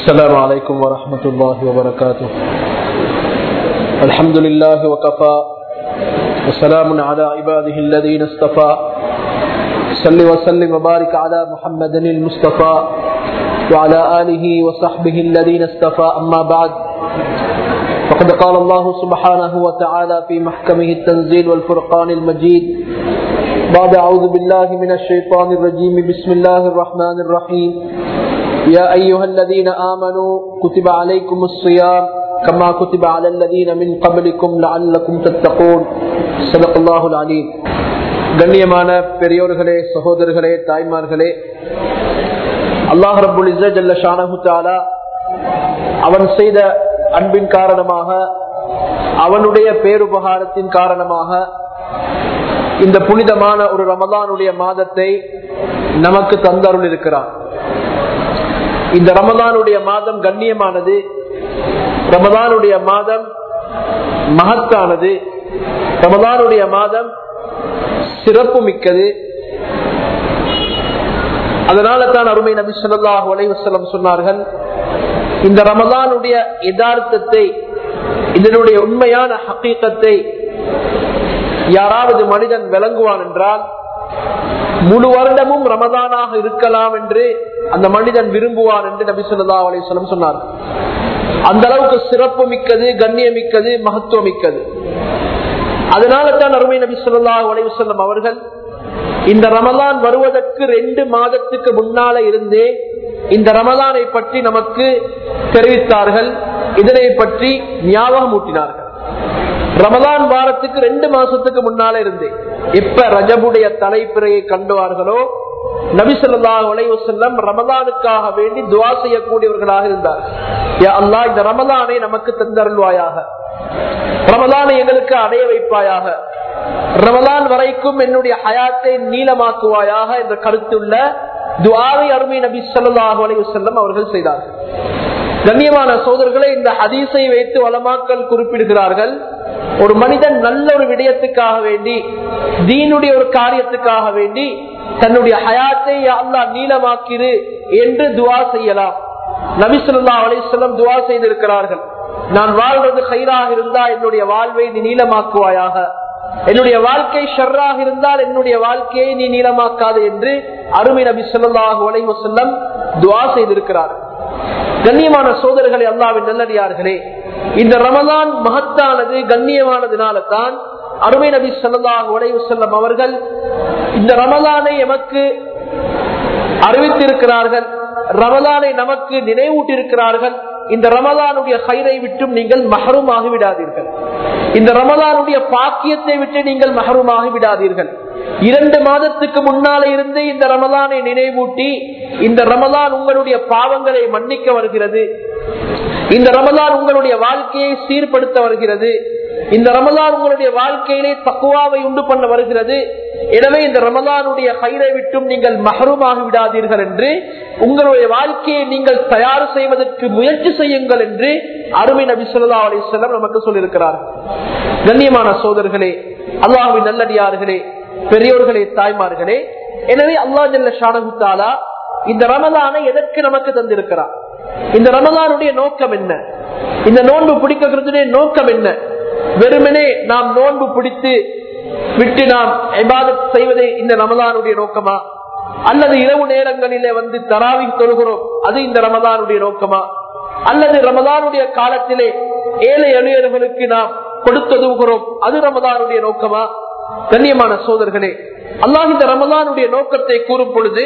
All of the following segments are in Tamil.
السلام عليكم ورحمة الله وبركاته الحمد لله وكفى وسلام على عباده الذين اصطفى صل وسلم وبارك على محمد المصطفى وعلى آله وصحبه الذين اصطفى أما بعد فقد قال الله سبحانه وتعالى في محكمه التنزيل والفرقان المجيد بعد أعوذ بالله من الشيطان الرجيم بسم الله الرحمن الرحيم يا أيها الذين آمنوا كتب عليكم الصيام كما كتب على الذين من قبلكم لعلكم تتقون صدق الله العليم கண்ணியமான பெரியோர்களே சகோதரர்களே தாய்மார்களே அல்லாஹ் ரபுல் ஜல்ல ஷானஹு தாலா அவன் செய்த அன்பின் காரணமாக அவனுடைய பேருபகாரத்தின் காரணமாக இந்த புனிதமான ஒரு ரமதானுடைய மாதத்தை நமக்கு தந்தருள் இருக்கிறான் இந்த ரமதானுடைய மாதம் கண்ணியமானது ரமதானுடைய மாதம் மகத்தானது ரமதானுடைய மாதம் சிறப்பு மிக்கது அதனால தான் அருமை நபி சொல்லாஹ் வலைவசலம் சொன்னார்கள் இந்த ரமதானுடைய யதார்த்தத்தை இதனுடைய உண்மையான ஹக்கீக்கத்தை யாராவது மனிதன் விளங்குவான் என்றால் முழு வருடமும் ரமதானாக இருக்கலாம் என்று அந்த மனிதன் விரும்புவான் என்று நபி சொல்லா அலிஸ்லம் சொன்னார் அந்த அளவுக்கு சிறப்பு மிக்கது கண்ணியமிக்கது மகத்துவம் மிக்கது அதனால தான் அருமை நபி சொல்லா அலிவசல்லம் அவர்கள் இந்த ரமலான் வருவதற்கு ரெண்டு மாதத்துக்கு முன்னால இருந்தே இந்த ரமலானை பற்றி நமக்கு தெரிவித்தார்கள் இதனை பற்றி ஞாபகம் ஊட்டினார்கள் ரமலான் வாரத்துக்கு ரெண்டு மாசத்துக்கு முன்னால இருந்து எப்ப ரஜபுடைய தலைப்பிறையை கண்டுவார்களோ நபிசல்லா உலைவசல்லம் ரமலானுக்காக வேண்டி துவா செய்யக்கூடியவர்களாக இருந்தார் அல்லா இந்த ரமலானை நமக்கு தந்தருள்வாயாக ரமலானை எங்களுக்கு அடைய வைப்பாயாக ரமலான் வரைக்கும் என்னுடைய ஹயாத்தை நீளமாக்குவாயாக என்ற கருத்துள்ள துவாவை அருமை நபி சொல்லாஹு அலைவசல்லம் அவர்கள் செய்தார்கள் கண்ணியமான சோதர்களை இந்த ஹதீஸை வைத்து வளமாக்கல் குறிப்பிடுகிறார்கள் ஒரு மனிதன் நல்ல ஒரு விடயத்துக்காக வேண்டி தீனுடைய ஒரு காரியத்துக்காக வேண்டி தன்னுடைய ஹயாத்தை அல்லா நீளமாக்கிரு என்று துவா செய்யலாம் நபிசுல்லா அலிஸ்லம் துவா செய்திருக்கிறார்கள் நான் வாழ்றது கயிறாக இருந்தால் என்னுடைய வாழ்வை நீ நீளமாக்குவாயாக என்னுடைய வாழ்க்கை ஷர்ராக இருந்தால் என்னுடைய வாழ்க்கையை நீ நீளமாக்காது என்று அருமை நபி சொல்லாஹு அலைவசல்லம் துவா செய்திருக்கிறார்கள் கண்ணியமான சோதரர்களே அல்லாவின் நல்லடியார்களே இந்த ரமதான் மகத்தானது கண்ணியமானதுனால தான் அருமை நபி சொல்லாஹ் உடைவு செல்லம் அவர்கள் இந்த ரமதானை எமக்கு அறிவித்திருக்கிறார்கள் ரமதானை நமக்கு நினைவூட்டிருக்கிறார்கள் இந்த ரமதானுடைய கயிறை விட்டும் நீங்கள் மகருமாகி விடாதீர்கள் இந்த ரமதானுடைய பாக்கியத்தை விட்டு நீங்கள் மகருமாகி விடாதீர்கள் இரண்டு மாதத்துக்கு முன்னாலே இருந்து இந்த ரமதானை நினைவூட்டி இந்த ரமதான் உங்களுடைய பாவங்களை மன்னிக்க வருகிறது இந்த ரமதான் உங்களுடைய வாழ்க்கையை சீர்படுத்த வருகிறது இந்த ரமதான் உங்களுடைய வாழ்க்கையிலே தக்குவாவை உண்டு பண்ண வருகிறது எனவே இந்த ரமதானுடைய கயிறை விட்டும் நீங்கள் மகருமாகி விடாதீர்கள் என்று உங்களுடைய வாழ்க்கையை நீங்கள் தயார் செய்வதற்கு முயற்சி செய்யுங்கள் என்று அருமை நபி சொல்லா அலிஸ்லாம் நமக்கு சொல்லியிருக்கிறார் கண்ணியமான சோதர்களே அல்லாஹுவின் நல்லடியார்களே பெரியோர்களே தாய்மார்களே எனவே அல்லா ஜல்ல ஷானகுத்தாலா இந்த ரமதானை எதற்கு நமக்கு தந்திருக்கிறார் இந்த ரமதானுடைய நோக்கம் என்ன இந்த நோன்பு பிடிக்கிறதுடைய நோக்கம் என்ன வெறுமனே நாம் நோன்பு பிடித்து விட்டு நாம் எபாதத் செய்வதே இந்த ரமதானுடைய நோக்கமா அல்லது இரவு நேரங்களிலே வந்து தராவி தொழுகிறோம் அது இந்த ரமதானுடைய நோக்கமா அல்லது ரமதானுடைய காலத்திலே ஏழை எளியர்களுக்கு நாம் கொடுத்ததுகிறோம் அது ரமதானுடைய நோக்கமா கண்ணியமான சோதர்களே அல்லாஹ் இந்த ரமதானுடைய நோக்கத்தை கூறும் பொழுது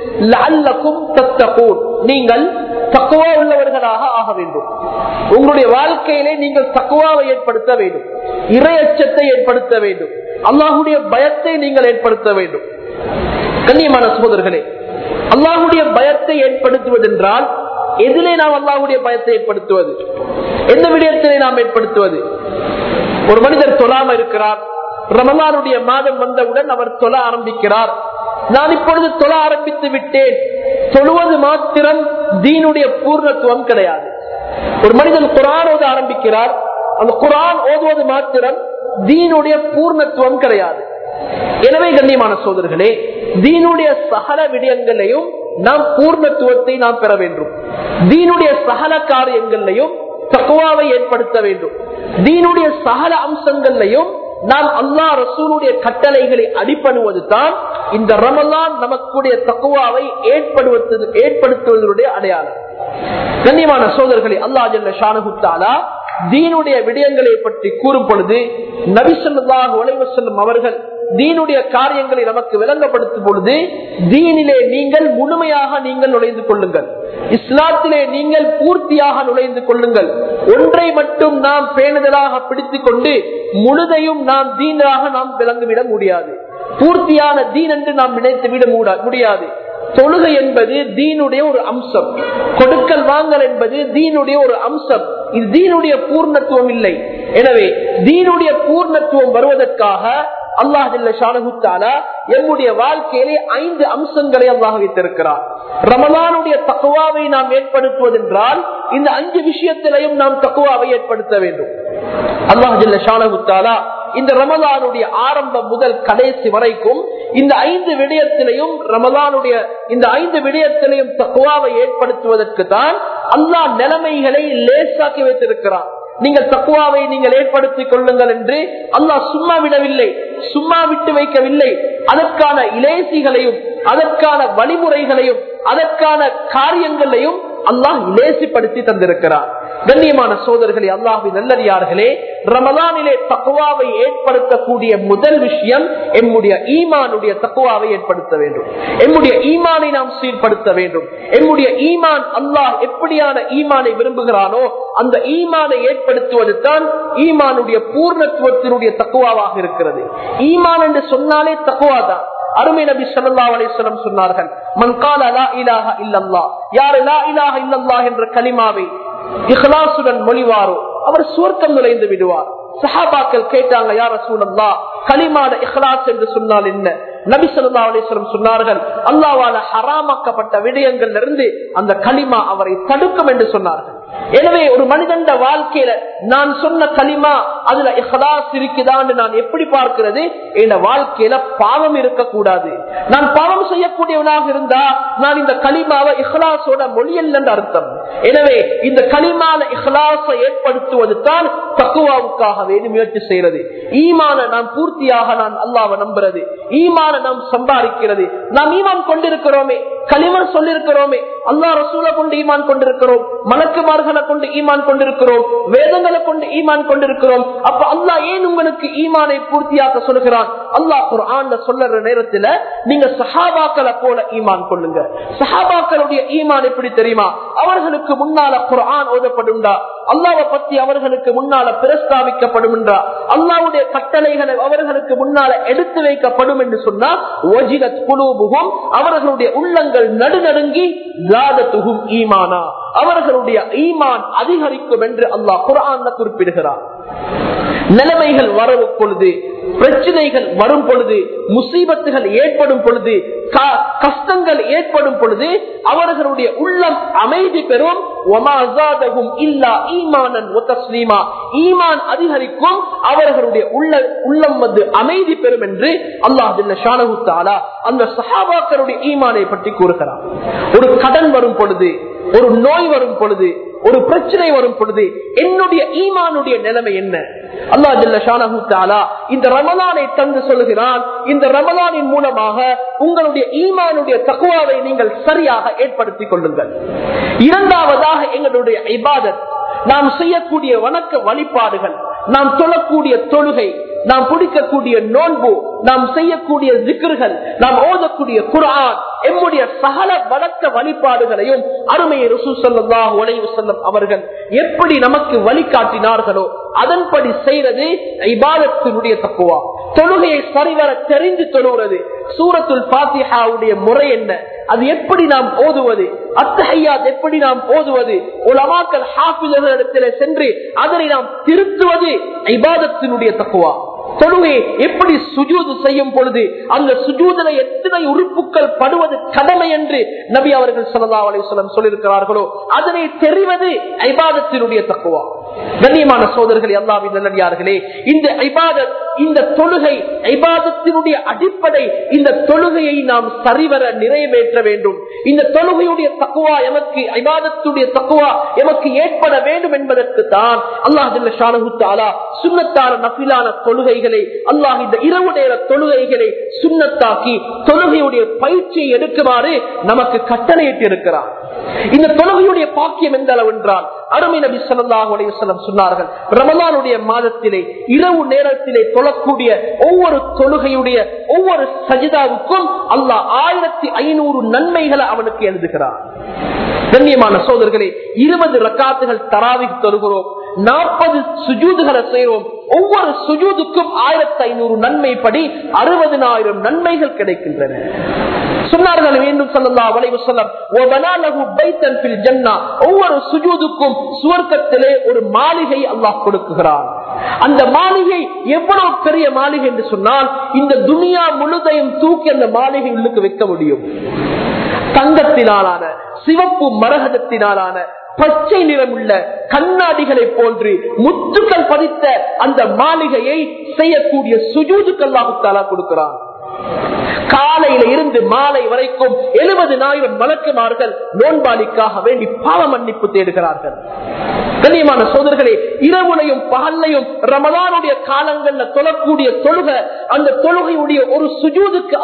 நீங்கள் தக்குவா உள்ளவர்களாக ஆக வேண்டும் உங்களுடைய வாழ்க்கையிலே நீங்கள் தக்குவாவை ஏற்படுத்த வேண்டும் இரையச்சத்தை ஏற்படுத்த வேண்டும் அல்லாஹுடைய பயத்தை நீங்கள் ஏற்படுத்த வேண்டும் கண்ணியமான சகோதரர்களே அல்லாஹுடைய பயத்தை ஏற்படுத்துவதென்றால் எதிலே நாம் அல்லாஹுடைய பயத்தை ஏற்படுத்துவது எந்த விடயத்திலே நாம் ஏற்படுத்துவது ஒரு மனிதர் தொழாம இருக்கிறார் ரமலானுடைய மாதம் வந்தவுடன் அவர் தொழ ஆரம்பிக்கிறார் நான் இப்பொழுது தொழ ஆரம்பித்து விட்டேன் தொழுவது மாத்திரம் தீனுடைய பூர்ணத்துவம் கிடையாது ஒரு மனிதன் குரான் ஓத ஆரம்பிக்கிறார் அந்த குரான் ஓதுவது மாத்திரம் தீனுடைய பூர்ணத்துவம் கிடையாது எனவே கண்ணியமான சோதர்களே தீனுடைய சகல விடயங்களையும் நாம் பூர்ணத்துவத்தை நாம் பெற வேண்டும் தீனுடைய சகல காரியங்களையும் தக்குவாவை ஏற்படுத்த வேண்டும் தீனுடைய சகல அம்சங்களையும் நாம் அல்லா ரசூலுடைய கட்டளைகளை அடிப்படுவது தான் இந்த ரமலான் நமக்குடைய தக்குவாவை ஏற்படுவது ஏற்படுத்துவதனுடைய அடையாளம் கண்ணியமான சோதர்களை அல்லா ஜல்ல ஷானகுத்தாலா தீனுடைய விடயங்களை பற்றி கூறும் பொழுது நபிசல்லாக உழைவு செல்லும் அவர்கள் தீனுடைய காரியங்களை நமக்கு விளங்கப்படுத்தும் பொழுது தீனிலே நீங்கள் முழுமையாக நீங்கள் நுழைந்து கொள்ளுங்கள் இஸ்லாத்திலே நீங்கள் பூர்த்தியாக நுழைந்து கொள்ளுங்கள் ஒன்றை மட்டும் நாம் பேணுதலாக பிடித்துக் கொண்டு முழுதையும் நாம் தீனாக நாம் விளங்கிவிட முடியாது பூர்த்தியான தீன் என்று நாம் நினைத்து விட முடியாது தொழுகை என்பது தீனுடைய ஒரு அம்சம் கொடுக்கல் வாங்கல் என்பது தீனுடைய ஒரு அம்சம் இது தீனுடைய பூர்ணத்துவம் இல்லை எனவே தீனுடைய பூர்ணத்துவம் வருவதற்காக அல்லாஹாலா எம்முடைய வாழ்க்கையிலே ஐந்து அம்சங்களை அல்லாஹ் வைத்திருக்கிறார் ரமலானுடைய தக்குவாவை நாம் ஏற்படுத்துவதென்றால் இந்த அஞ்சு விஷயத்திலையும் நாம் தக்குவாவை ஏற்படுத்த வேண்டும் அல்லாஹாலா இந்த ரமலானுடைய ஆரம்பம் முதல் கடைசி வரைக்கும் இந்த ஐந்து விடயத்திலையும் ரமலானுடைய இந்த ஐந்து விடயத்திலையும் தக்குவாவை ஏற்படுத்துவதற்கு தான் அல்லாஹ் நிலைமைகளை லேசாக்கி வைத்திருக்கிறார் நீங்கள் தக்குவாவை நீங்கள் ஏற்படுத்திக் கொள்ளுங்கள் என்று அல்லாஹ் சும்மா விடவில்லை சும்மா விட்டு வைக்கவில்லை அதற்கான இலேசிகளையும் அதற்கான வழிமுறைகளையும் அதற்கான காரியங்களையும் அல்லாஹ் இலேசிப்படுத்தி தந்திருக்கிறார் கண்ணியமான சோதர்களே அல்லாஹி நல்லடியார்களே ரமலானிலே தக்குவாவை ஏற்படுத்தக்கூடிய முதல் விஷயம் எம்முடைய ஈமானுடைய தக்குவாவை ஏற்படுத்த வேண்டும் எம்முடைய ஈமானை நாம் சீர்படுத்த வேண்டும் எம்முடைய ஈமான் அல்லாஹ் எப்படியான ஈமானை விரும்புகிறானோ அந்த ஈமானை ஏற்படுத்துவது தான் ஈமானுடைய பூர்ணத்துவத்தினுடைய தக்குவாவாக இருக்கிறது ஈமான் என்று சொன்னாலே தக்குவா தான் அருமை நபி சல்லா அலிஸ்லம் சொன்னார்கள் மன்கால் அலா இலாஹ இல்லல்லா யார் லா இலாஹ இல்லல்லா என்ற கலிமாவை இஹ்லாசுடன் மொழிவாரோ அவர் சுவர்க்கம் நுழைந்து விடுவார் சஹாபாக்கள் கேட்டாங்க யார சூழல்லா களிமாட இஹ்லாஸ் என்று சொன்னால் என்ன நபி சொல்லா அலிஸ்வரம் சொன்னார்கள் அல்லாவால ஹராமாக்கப்பட்ட விடயங்கள்ல இருந்து அந்த களிமா அவரை தடுக்கும் என்று சொன்னார்கள் எனவே ஒரு மனிதன் வாழ்க்கையில நான் சொன்ன களிமா அதுல இஹ்லாஸ் இருக்குதான்னு நான் எப்படி பார்க்கிறது என் வாழ்க்கையில பாவம் இருக்கக்கூடாது நான் பாவம் செய்யக்கூடியவனாக இருந்தா நான் இந்த களிமாவை இஹ்லாஸோட மொழியல் என்று அர்த்தம் எனவே இந்த களிமால இஹ்லாஸை ஏற்படுத்துவது தான் தக்குவாவுக்காக வேண்டி முயற்சி செய்யறது ஈமான நாம் பூர்த்தியாக நான் அல்லாவை நம்புறது ஈமான நாம் சம்பாதிக்கிறது நாம் ஈமான் கொண்டிருக்கிறோமே களிமன் சொல்லிருக்கிறோமே அல்லா ரசூலை கொண்டு ஈமான் கொண்டிருக்கிறோம் மலக்குமார்களை கொண்டு ஈமான் கொண்டிருக்கிறோம் வேதங்களை கொண்டு ஈமான் கொண்டிருக்கிறோம் அப்ப அல்லா ஏன் உங்களுக்கு ஈமானை பூர்த்தியாக்க சொல்லுகிறான் அல்லாஹ் குர்ஆன்ல சொல்லுற நேரத்துல நீங்க சஹாபாக்களை போல ஈமான் கொள்ளுங்க சஹாபாக்களுடைய ஈமான் எப்படி தெரியுமா அவர்களுக்கு முன்னால குர்ஆன் ஓதப்படும்டா அல்லாவை பத்தி அவர்களுக்கு முன்னால பிரஸ்தாவிக்கப்படும் என்றா அல்லாவுடைய கட்டளைகளை அவர்களுக்கு முன்னால எடுத்து வைக்கப்படும் என்று சொன்னா அவர்களுடைய உள்ளங்கள் நடுநடுங்கி ஜாதத்துகும் ஈமானா அவர்களுடைய ஈமான் அதிகரிக்கும் என்று அல்லாஹ் குரான் குறிப்பிடுகிறார் நிலைமைகள் வரும் பொழுது பிரச்சனைகள் வரும் பொழுது முசீபத்துகள் ஏற்படும் பொழுது கஷ்டங்கள் ஏற்படும் பொழுது அவர்களுடைய உள்ளம் அமைதி பெறும் ஈமான் அதிகரிக்கும் அவர்களுடைய உள்ள உள்ளம் வந்து அமைதி பெறும் என்று அல்லாஹ் அந்த சஹாபாக்களுடைய ஈமானை பற்றி கூறுகிறார் ஒரு கடன் வரும் பொழுது ஒரு நோய் வரும் பொழுது ஒரு பிரச்சனை வரும் பொழுது என்னுடைய ஈமானுடைய நிலைமை என்ன அல்லா ஜல்ல இந்த ரமலானை தந்து சொல்லுகிறான் இந்த ரமலானின் மூலமாக உங்களுடைய ஈமானுடைய தக்குவாவை நீங்கள் சரியாக ஏற்படுத்திக் கொள்ளுங்கள் இரண்டாவதாக எங்களுடைய இபாதத் நாம் செய்யக்கூடிய வணக்க வழிபாடுகள் நாம் தொழக்கூடிய தொழுகை நாம் பிடிக்கக்கூடிய நோன்பு நாம் செய்யக்கூடிய ஜிக்கர்கள் நாம் ஓதக்கூடிய குரான் எம்முடைய சகல வழக்க வழிபாடுகளையும் அருமையை ரசூசல்லாஹு உலைவு செல்லம் அவர்கள் எப்படி நமக்கு வழிகாட்டினார்களோ அதன்படி செய்யறது இபாதத்தினுடைய தக்குவா தொழுகையை சரிவர தெரிந்து தொழுகிறது சூரத்துல் பாத்திஹாவுடைய முறை என்ன அது எப்படி நாம் ஓதுவது அத்தஹையாத் எப்படி நாம் ஓதுவது உலமாக்கல் ஹாஃபிலர்களிடத்தில் சென்று அதனை நாம் திருத்துவது இபாதத்தினுடைய தக்குவா தொழுகை எப்படி சுஜூது செய்யும் பொழுது அந்த சுஜூதுல எத்தனை உறுப்புகள் படுவது கடமை என்று நபி அவர்கள் சல்லா அலிஸ்லம் சொல்லியிருக்கிறார்களோ அதனை தெரிவது ஐபாதத்தினுடைய தக்குவா கண்ணியமான சோதர்கள் அல்லாவின் நல்லடியார்களே இந்த ஐபாதத் இந்த தொழுகை ஐபாதத்தினுடைய அடிப்படை இந்த தொழுகையை நாம் சரிவர நிறைவேற்ற வேண்டும் இந்த தொழுகையுடைய தக்குவா எமக்கு ஐபாதத்துடைய தக்குவா எமக்கு ஏற்பட வேண்டும் என்பதற்கு தான் அல்லாஹ் சுண்ணத்தான நபிலான தொழுகைகளை அல்லாஹ் இந்த இரவு நேர தொழுகைகளை சுண்ணத்தாக்கி தொழுகையுடைய பயிற்சியை எடுக்குமாறு நமக்கு கட்டளையிட்டு இருக்கிறார் இந்த தொழுகையுடைய பாக்கியம் எந்த அளவு என்றால் அருமை நபி சொல்லாஹ் சொன்னார்கள் ரமலானுடைய மாதத்திலே இரவு நேரத்திலே தொழக்கூடிய ஒவ்வொரு தொழுகையுடைய ஒவ்வொரு சஜிதாவுக்கும் அல்லாஹ் ஆயிரத்தி ஐநூறு நன்மைகளை அவனுக்கு எழுதுகிறார் கண்ணியமான சோதர்களே இருபது ரக்காத்துகள் தராவி தொழுகிறோம் நாற்பது சுஜூதுகளை செய்கிறோம் ஒவ்வொரு சுஜூதுக்கும் ஆயிரத்தி ஐநூறு நன்மைப்படி அறுபதினாயிரம் நன்மைகள் கிடைக்கின்றன சொன்னார்கள் மீண்டும் சொல்லலாம் வளைவு சொல்லம் ஒவ்வொரு சுஜூதுக்கும் சுவர்க்கத்திலே ஒரு மாளிகை அல்லாஹ் கொடுக்குகிறான் அந்த மாளிகை எவ்வளவு பெரிய மாளிகை என்று சொன்னால் இந்த துனியா முழுதையும் தூக்கி அந்த மாளிகை உள்ளுக்கு வைக்க முடியும் தங்கத்தினாலான சிவப்பு மரகதத்தினாலான பச்சை நிறமுள்ள கண்ணாடிகளை போன்று முத்துக்கள் பதித்த அந்த மாளிகையை செய்யக்கூடிய சுஜூதுக்கல்லாஹுத்தாலா கொடுக்கிறான் காலையில இருந்து மாலை வரைக்கும் எழுபதினாயிரம் வழக்குமார்கள் நோன்பாளிக்காக வேண்டி பாவ மன்னிப்பு தேடுகிறார்கள் கண்ணியமான சோதர்களே இரவுலையும் பகல்லையும் ரமலானுடைய காலங்கள்ல தொழக்கூடிய தொழுக அந்த தொழுகையுடைய ஒரு சுஜூதுக்கு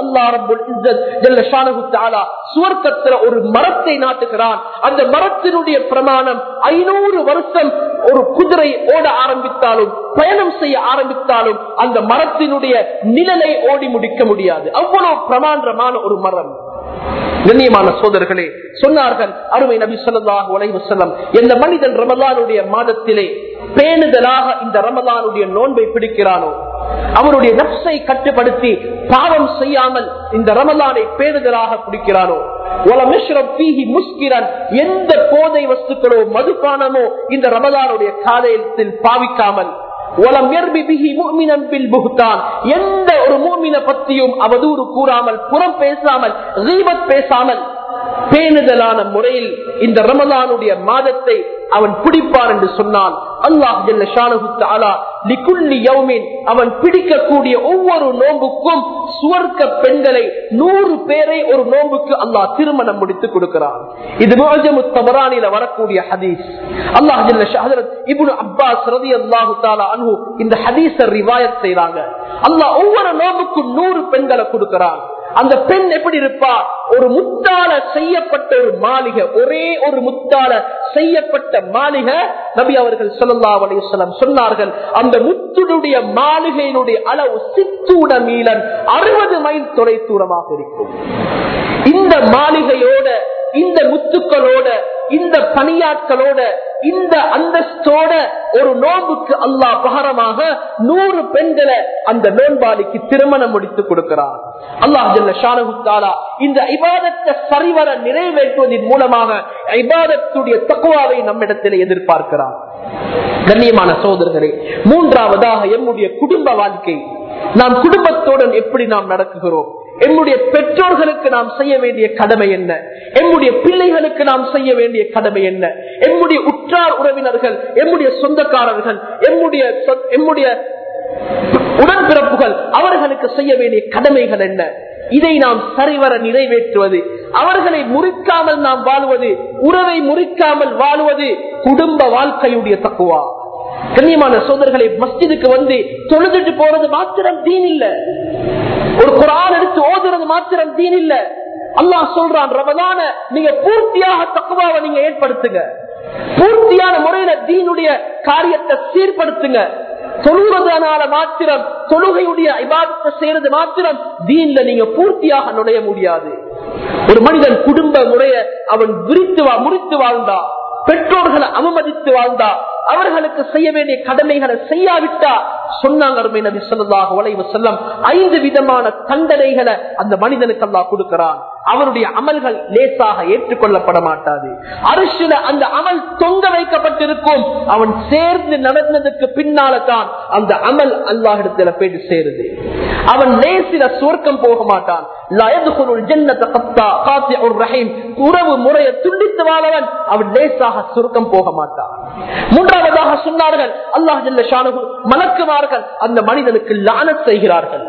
அல்லா சுவர்க்கத்துல ஒரு மரத்தை நாட்டுகிறான் அந்த மரத்தினுடைய பிரமாணம் ஐநூறு வருஷம் ஒரு குதிரை ஓட ஆரம்பித்தாலும் பயணம் செய்ய ஆரம்பித்தாலும் அந்த மரத்தினுடைய நிழலை ஓடி முடிக்க முடியாது அவ்வளவு பிரமாண்டமான ஒரு மரம் கண்ணியமான சோதர்களே சொன்னார்கள் அருமை நபி சொல்லாஹ் உலகம் எந்த மனிதன் ரமலானுடைய மாதத்திலே பேணுதலாக இந்த ரமலானுடைய நோன்பை பிடிக்கிறானோ அவருடைய நப்சை கட்டுப்படுத்தி பாவம் செய்யாமல் இந்த ரமலானை பேணுதலாக பிடிக்கிறானோ எந்த போதை வஸ்துக்களோ மதுபானமோ இந்த ரமலானுடைய காலையத்தில் பாவிக்காமல் எந்த ஒரு மூமின பத்தியும் அவதூறு கூறாமல் புறம் பேசாமல் பேசாமல் பேணுதலான முறையில் இந்த ரமலானுடைய மாதத்தை அவன் பிடிப்பான் என்று சொன்னான் அவன் பிடிக்கக்கூடிய ஒவ்வொரு நோம்புக்கும் சுவர்க்க பெண்களை நூறு பேரை ஒரு நோம்புக்கு அல்லாஹ் திருமணம் முடித்து கொடுக்கிறான் இது தபரானில வரக்கூடிய ஹதீஸ் அல்லாஹ் இப்னு அப்பாஸ் ரதி அல்லாஹு தாலா அன்ஹு இந்த ஹதீஸ ரிவாயத் செய்றாங்க அல்லாஹ் ஒவ்வொரு நோம்புக்கும் நூறு பெண்களை கொடுக்கிறான் அந்த பெண் எப்படி இருப்பா ஒரு முத்தால செய்யப்பட்ட ஒரு மாளிகை ஒரே ஒரு முத்தால செய்யப்பட்ட மாளிகை நபி அவர்கள் சொல்லல்லா அலையம் சொன்னார்கள் அந்த முத்துடைய மாளிகையினுடைய அளவு சித்தூட மீளன் அறுபது மைல் தொலை தூரமாக இருக்கும் இந்த மாளிகையோட இந்த முத்துக்களோட இந்த பணியாட்களோட இந்த அந்தஸ்தோட ஒரு நோன்புக்கு அல்லாஹ் பகரமாக நூறு பெண்களை அந்த நோன்பாளிக்கு திருமணம் முடித்து கொடுக்கிறார் அல்லாஹ் ஷானகுத்தாலா இந்த ஐபாதத்தை சரிவர நிறைவேற்றுவதன் மூலமாக ஐபாதத்துடைய தக்குவாவை நம்மிடத்தில் எதிர்பார்க்கிறார் கண்ணியமான சோதர்களே மூன்றாவதாக எம்முடைய குடும்ப வாழ்க்கை நாம் குடும்பத்துடன் எப்படி நாம் நடக்குகிறோம் எம்முடைய பெற்றோர்களுக்கு நாம் செய்ய வேண்டிய கடமை என்ன எம்முடைய பிள்ளைகளுக்கு நாம் செய்ய வேண்டிய கடமை என்ன எம்முடைய உற்றார் உறவினர்கள் எம்முடைய சொந்தக்காரர்கள் எம்முடைய எம்முடைய உடன்பிறப்புகள் அவர்களுக்கு செய்ய வேண்டிய கடமைகள் என்ன இதை நாம் சரிவர நிறைவேற்றுவது அவர்களை முறிக்காமல் நாம் வாழ்வது உறவை முறிக்காமல் வாழ்வது குடும்ப வாழ்க்கையுடைய தக்குவா கண்ணியமான சோதர்களை மஸ்ஜிதுக்கு வந்து தொழுதுட்டு போறது மாத்திரம் தீன் இல்ல ஒரு குரான் எடுத்து ஓதுறது மாத்திரம் தீன் இல்ல அல்லாஹ் சொல்றான் ரமதான நீங்க பூர்த்தியாக தக்குவாவை நீங்க ஏற்படுத்துங்க பூர்த்தியான முறையில தீனுடைய காரியத்தை சீர்படுத்துங்க தொழுவதனால மாத்திரம் தொழுகையுடைய இபாதத்தை செய்யறது மாத்திரம் தீன்ல நீங்க பூர்த்தியாக நுழைய முடியாது ஒரு மனிதன் குடும்ப முறைய அவன் விரித்து வா முறித்து வாழ்ந்தா பெற்றோர்களை அவமதித்து வாழ்ந்தா அவர்களுக்கு செய்ய வேண்டிய கடமைகளை செய்யாவிட்டா சொன்னாங்க அருமை நபி சொல்லாஹ் வளைவு செல்லம் ஐந்து விதமான தண்டனைகளை அந்த மனிதனுக்கு அல்லா கொடுக்கிறான் அவருடைய அமல்கள் லேசாக ஏற்றுக்கொள்ளப்பட மாட்டாது அரிசில அந்த அமல் தொங்க வைக்கப்பட்டிருக்கும் அவன் சேர்ந்து நடந்ததுக்கு பின்னால தான் அந்த அமல் அல்லாஹிடத்துல போயிட்டு சேருது அவன் லேசில சுவர்க்கம் போக மாட்டான் உறவு முறையை துண்டித்து வாழ்வன் அவன் லேசாக சுருக்கம் போக மாட்டான் மூன்றாவதாக சொன்னார்கள் அல்லாஹ் ஜல்ல மலக்குமார்கள் அந்த மனிதனுக்கு லானத் செய்கிறார்கள்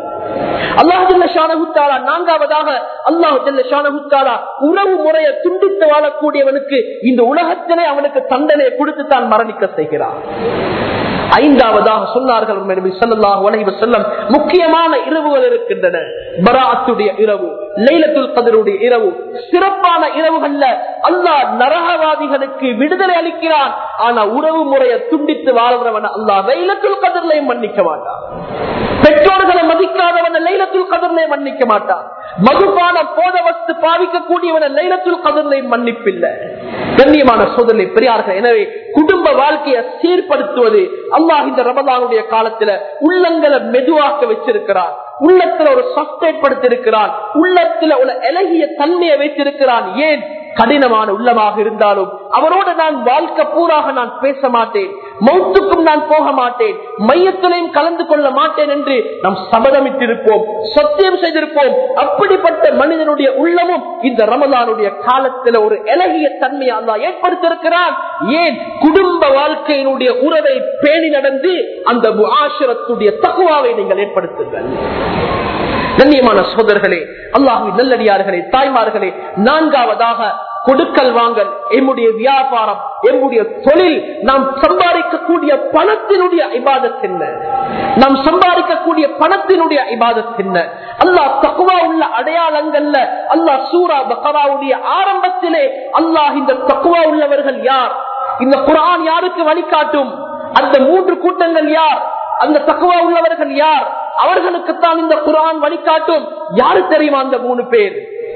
நான்காவதாக அல்லாஹ் உறவு முறையை துண்டித்து வாழக்கூடியவனுக்கு இந்த உலகத்திலே அவனுக்கு தண்டனை கொடுத்து தான் மரணிக்க செய்கிறான் ஐந்தாவதாக சொன்னார்கள் செல்லம் முக்கியமான இரவுகள் இருக்கின்றன பராத்துடைய இரவு லைலத்துல் கதருடைய இரவு சிறப்பான இரவுகள்ல அல்லாஹ் நரகவாதிகளுக்கு விடுதலை அளிக்கிறான் ஆனா உறவு முறையை துண்டித்து வாழ்றவன் அல்லாஹ் லைலத்துல் கதர்லையும் மன்னிக்க மாட்டான் பெற்றோர்களை மதிக்காதவன் லைலத்துல் கதர்லை மன்னிக்க மாட்டான் மதுபான போத வஸ்து பாவிக்கக்கூடியவன லைலத்துல் கதர்லை மன்னிப்பில்லை கண்ணியமான சோதனை பெரியார்கள் எனவே குடும்ப வாழ்க்கையை சீர்படுத்துவது அல்லாஹ் இந்த ரமதானுடைய காலத்துல உள்ளங்களை மெதுவாக்க வச்சிருக்கிறார் உள்ளத்துல ஒரு சப்ட் ஏற்படுத்திருக்கிறான் உள்ளத்துல ஒரு இலகிய தன்மையை வைத்திருக்கிறான் ஏன் கடினமான உள்ளமாக இருந்தாலும் அவரோடு நான் வாழ்க்கை பூராக நான் பேச மாட்டேன் மௌத்துக்கும் நான் போக மாட்டேன் மையத்திலையும் கலந்து கொள்ள மாட்டேன் என்று நாம் சபதமிட்டிருப்போம் சத்தியம் செய்திருப்போம் அப்படிப்பட்ட மனிதனுடைய உள்ளமும் இந்த ரமதானுடைய காலத்துல ஒரு இலகிய தன்மையை அல்லா ஏற்படுத்தியிருக்கிறான் ஏன் குடும்ப வாழ்க்கையினுடைய உறவை பேணி நடந்து அந்த ஆசிரத்துடைய தகுவாவை நீங்கள் ஏற்படுத்துங்கள் கண்ணியமான சோதர்களே அல்லாஹுவின் நல்லடியார்களே தாய்மார்களே நான்காவதாக கொடுக்கல் வாங்கல் எம்முடைய வியாபாரம் எம்முடைய தொழில் நாம் சம்பாதிக்கக்கூடிய பணத்தினுடைய இபாதத் என்ன நாம் சம்பாதிக்கக்கூடிய பணத்தினுடைய இபாதத் என்ன அல்லாஹ் தக்குவா உள்ள அடையாளங்கள்ல அல்லாஹ் சூரா பக்கராவுடைய ஆரம்பத்திலே அல்லாஹ் இந்த தக்குவா உள்ளவர்கள் யார் இந்த குரான் யாருக்கு வழிகாட்டும் அந்த மூன்று கூட்டங்கள் யார் அந்த தக்குவா உள்ளவர்கள் யார் அவர்களுக்குத்தான் இந்த குரான் வழிகாட்டும் யாரு தெரியுமா அந்த மூணு பேர்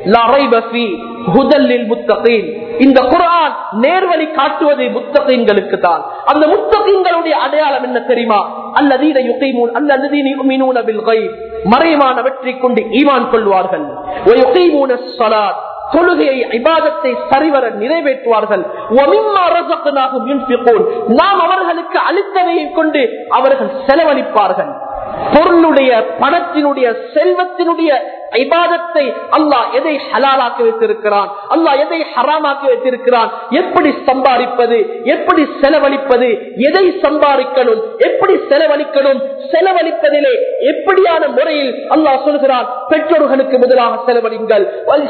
இந்த குரான் நேர்வழி காட்டுவது முத்தகீன்களுக்கு தான் அந்த முத்தகீன்களுடைய அடையாளம் என்ன தெரியுமா அல்லதீன யுகைமூன் அல்லதீன யுமினூன பில் கைப் மறைவான வெற்றி கொண்டு ஈமான் கொள்வார்கள் வயுகைமூன ஸலாத் தொழுகையை இபாதத்தை சரிவர நிறைவேற்றுவார்கள் நாம் அவர்களுக்கு அளித்தவையை கொண்டு அவர்கள் செலவழிப்பார்கள் பொருளுடைய பணத்தினுடைய செல்வத்தினுடைய இபாதத்தை அல்லாஹ் எதை ஹலாலாக்கி வைத்திருக்கிறான் அல்லாஹ் எதை ஹராமாக்கி வைத்திருக்கிறான் எப்படி சம்பாதிப்பது எப்படி செலவழிப்பது எதை சம்பாதிக்கணும் எப்படி செலவழிக்கணும் செலவழிப்பதிலே எப்படியான முறையில் அல்லாஹ் சொல்கிறான் பெற்றோர்களுக்கு முதலாக செலவழிங்கள்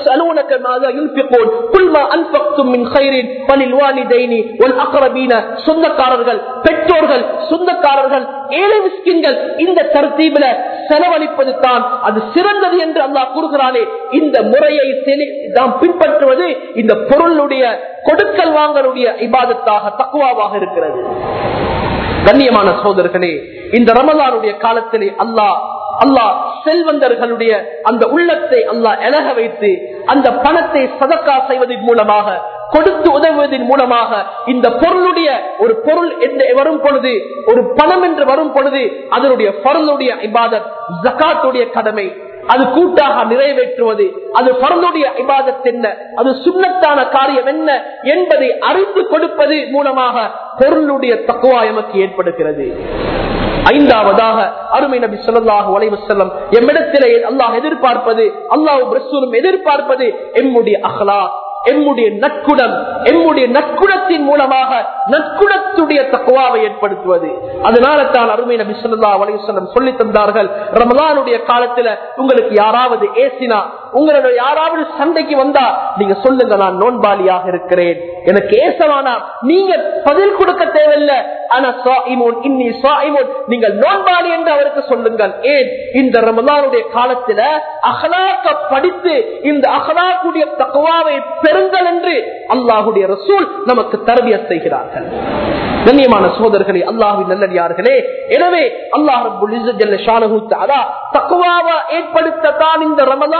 சொந்தக்காரர்கள் பெற்றோர்கள் சொந்தக்காரர்கள் ஏழை மிஸ்கின்கள் இந்த தர்த்தீபில செலவழிப்பது தான் அது சிறந்தது என்று அல்லாஹ் கூறுகிறானே இந்த முறையை நாம் பின்பற்றுவது இந்த பொருளுடைய கொடுக்கல் வாங்கலுடைய இபாதத்தாக தக்குவாவாக இருக்கிறது கண்ணியமான சோதர்களே இந்த ரமலானுடைய காலத்திலே அல்லாஹ் அல்லாஹ் செல்வந்தர்களுடைய அந்த உள்ளத்தை அல்லாஹ் எழக வைத்து அந்த பணத்தை சதக்கா செய்வதன் மூலமாக கொடுத்து உதவுவதன் மூலமாக இந்த பொருளுடைய ஒரு பொருள் என்று வரும் பொழுது ஒரு பணம் என்று வரும் பொழுது அதனுடைய பொருளுடைய இபாதத் ஜக்காத்துடைய கடமை அது கூட்டாக நிறைவேற்றுவது அது பரனுடைய இபாதத் என்ன அது சுண்ணத்தான காரியம் என்ன என்பதை அறிந்து கொடுப்பது மூலமாக பொருளுடைய தக்குவா எமக்கு ஏற்படுகிறது ஐந்தாவதாக அருமை நபி சொல்லாஹு வளைவு செல்லம் எம்மிடத்திலே அல்லாஹ் எதிர்பார்ப்பது அல்லாஹ் ரசூலும் எதிர்பார்ப்பது எம்முடைய அஹ்லா எம்முடைய நற்குடம் எம்முடைய நற்குணத்தின் மூலமாக நற்குணத்துடைய தக்குவாவை ஏற்படுத்துவது அதனால தான் அருமை நபி சொல்லா வலையுசல்லம் சொல்லி தந்தார்கள் ரமலானுடைய காலத்துல உங்களுக்கு யாராவது ஏசினா உங்களுடைய யாராவது சண்டைக்கு வந்தா நீங்க சொல்லுங்க நான் நோன்பாளியாக இருக்கிறேன் எனக்கு ஏசவானா நீங்க பதில் கொடுக்க தேவையில்லை ஆனா சாயிமோன் இன்னி சாயிமோன் நீங்கள் நோன்பாளி என்று அவருக்கு சொல்லுங்கள் ஏன் இந்த ரமலானுடைய காலத்துல அகலாக்க படித்து இந்த அகலாக்குடைய தக்குவாவை பெறுங்கள் என்று அல்லாஹுடைய ரசூல் நமக்கு தரபிய செய்கிறார்கள் கண்ணியமான சோதர்களே அல்லாஹின் நல்லடியார்களே எனவே அல்லாஹ் தக்குவாவை ஏற்படுத்தத்தான் இந்த ரமலான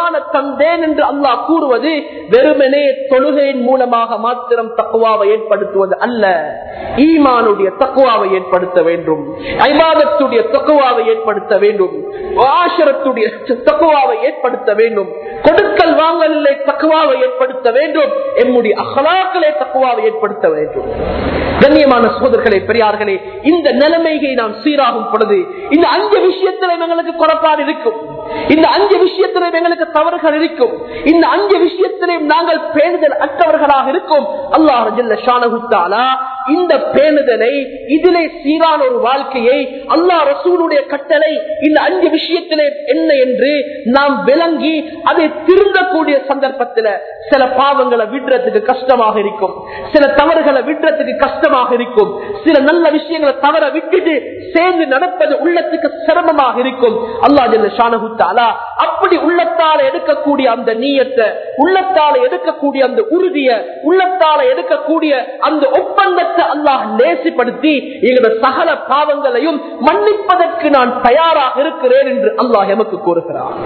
தந்தேன் என்று அல்லாஹ் கூறுவது வெறுமனே தொழுகையின் மூலமாக மாத்திரம் தக்குவாவை ஏற்படுத்துவது அல்ல ஈமானுடைய தக்குவாவை ஏற்படுத்த வேண்டும் ஐபாதத்துடைய தக்குவாவை ஏற்படுத்த வேண்டும் ஆசிரத்துடைய தக்குவாவை ஏற்படுத்த வேண்டும் கொடுக்கல் வாங்கலிலே தக்குவாவை ஏற்படுத்த வேண்டும் எம்முடைய அகலாக்களே தக்குவாவை ஏற்படுத்த வேண்டும் கண்ணியமான சோதர்களே பெரியார்களே இந்த நிலைமையை நாம் சீராகும் பொழுது இந்த அஞ்சு விஷயத்தில் எங்களுக்கு குறைபாடு இருக்கும் இந்த அஞ்சு விஷயத்திலும் எங்களுக்கு தவறுகள் இருக்கும் இந்த அஞ்சு விஷயத்திலும் நாங்கள் பேணுதல் அற்றவர்களாக இருக்கும் அல்லாஹ் ஜல்ல ஷானகுத்தாலா இந்த பேணுதலை இதிலே சீரான ஒரு வாழ்க்கையை அல்லாஹ் ரசூலுடைய கட்டளை இந்த அஞ்சு விஷயத்திலே என்ன என்று நாம் விளங்கி அதை திருந்தக்கூடிய சந்தர்ப்பத்தில் சில பாவங்களை விடுறதுக்கு கஷ்டமாக இருக்கும் சில தவறுகளை விடுறதுக்கு கஷ்டமாக இருக்கும் சில நல்ல விஷயங்களை தவற விட்டுட்டு சேர்ந்து நடப்பது உள்ளத்துக்கு சிரமமாக இருக்கும் அல்லா ஜல்ல ஷானகுத்தாலா அப்படி உள்ளத்தால எடுக்கக்கூடிய அந்த நீயத்தை உள்ளத்தால எடுக்கக்கூடிய அந்த உறுதிய உள்ளத்தால எடுக்கக்கூடிய அந்த ஒப்பந்தத்தை அல்லாஹ் லேசிப்படுத்தி எங்களோட சகல பாவங்களையும் மன்னிப்பதற்கு நான் தயாராக இருக்கிறேன் என்று அல்லாஹ் எமக்கு கூறுகிறார்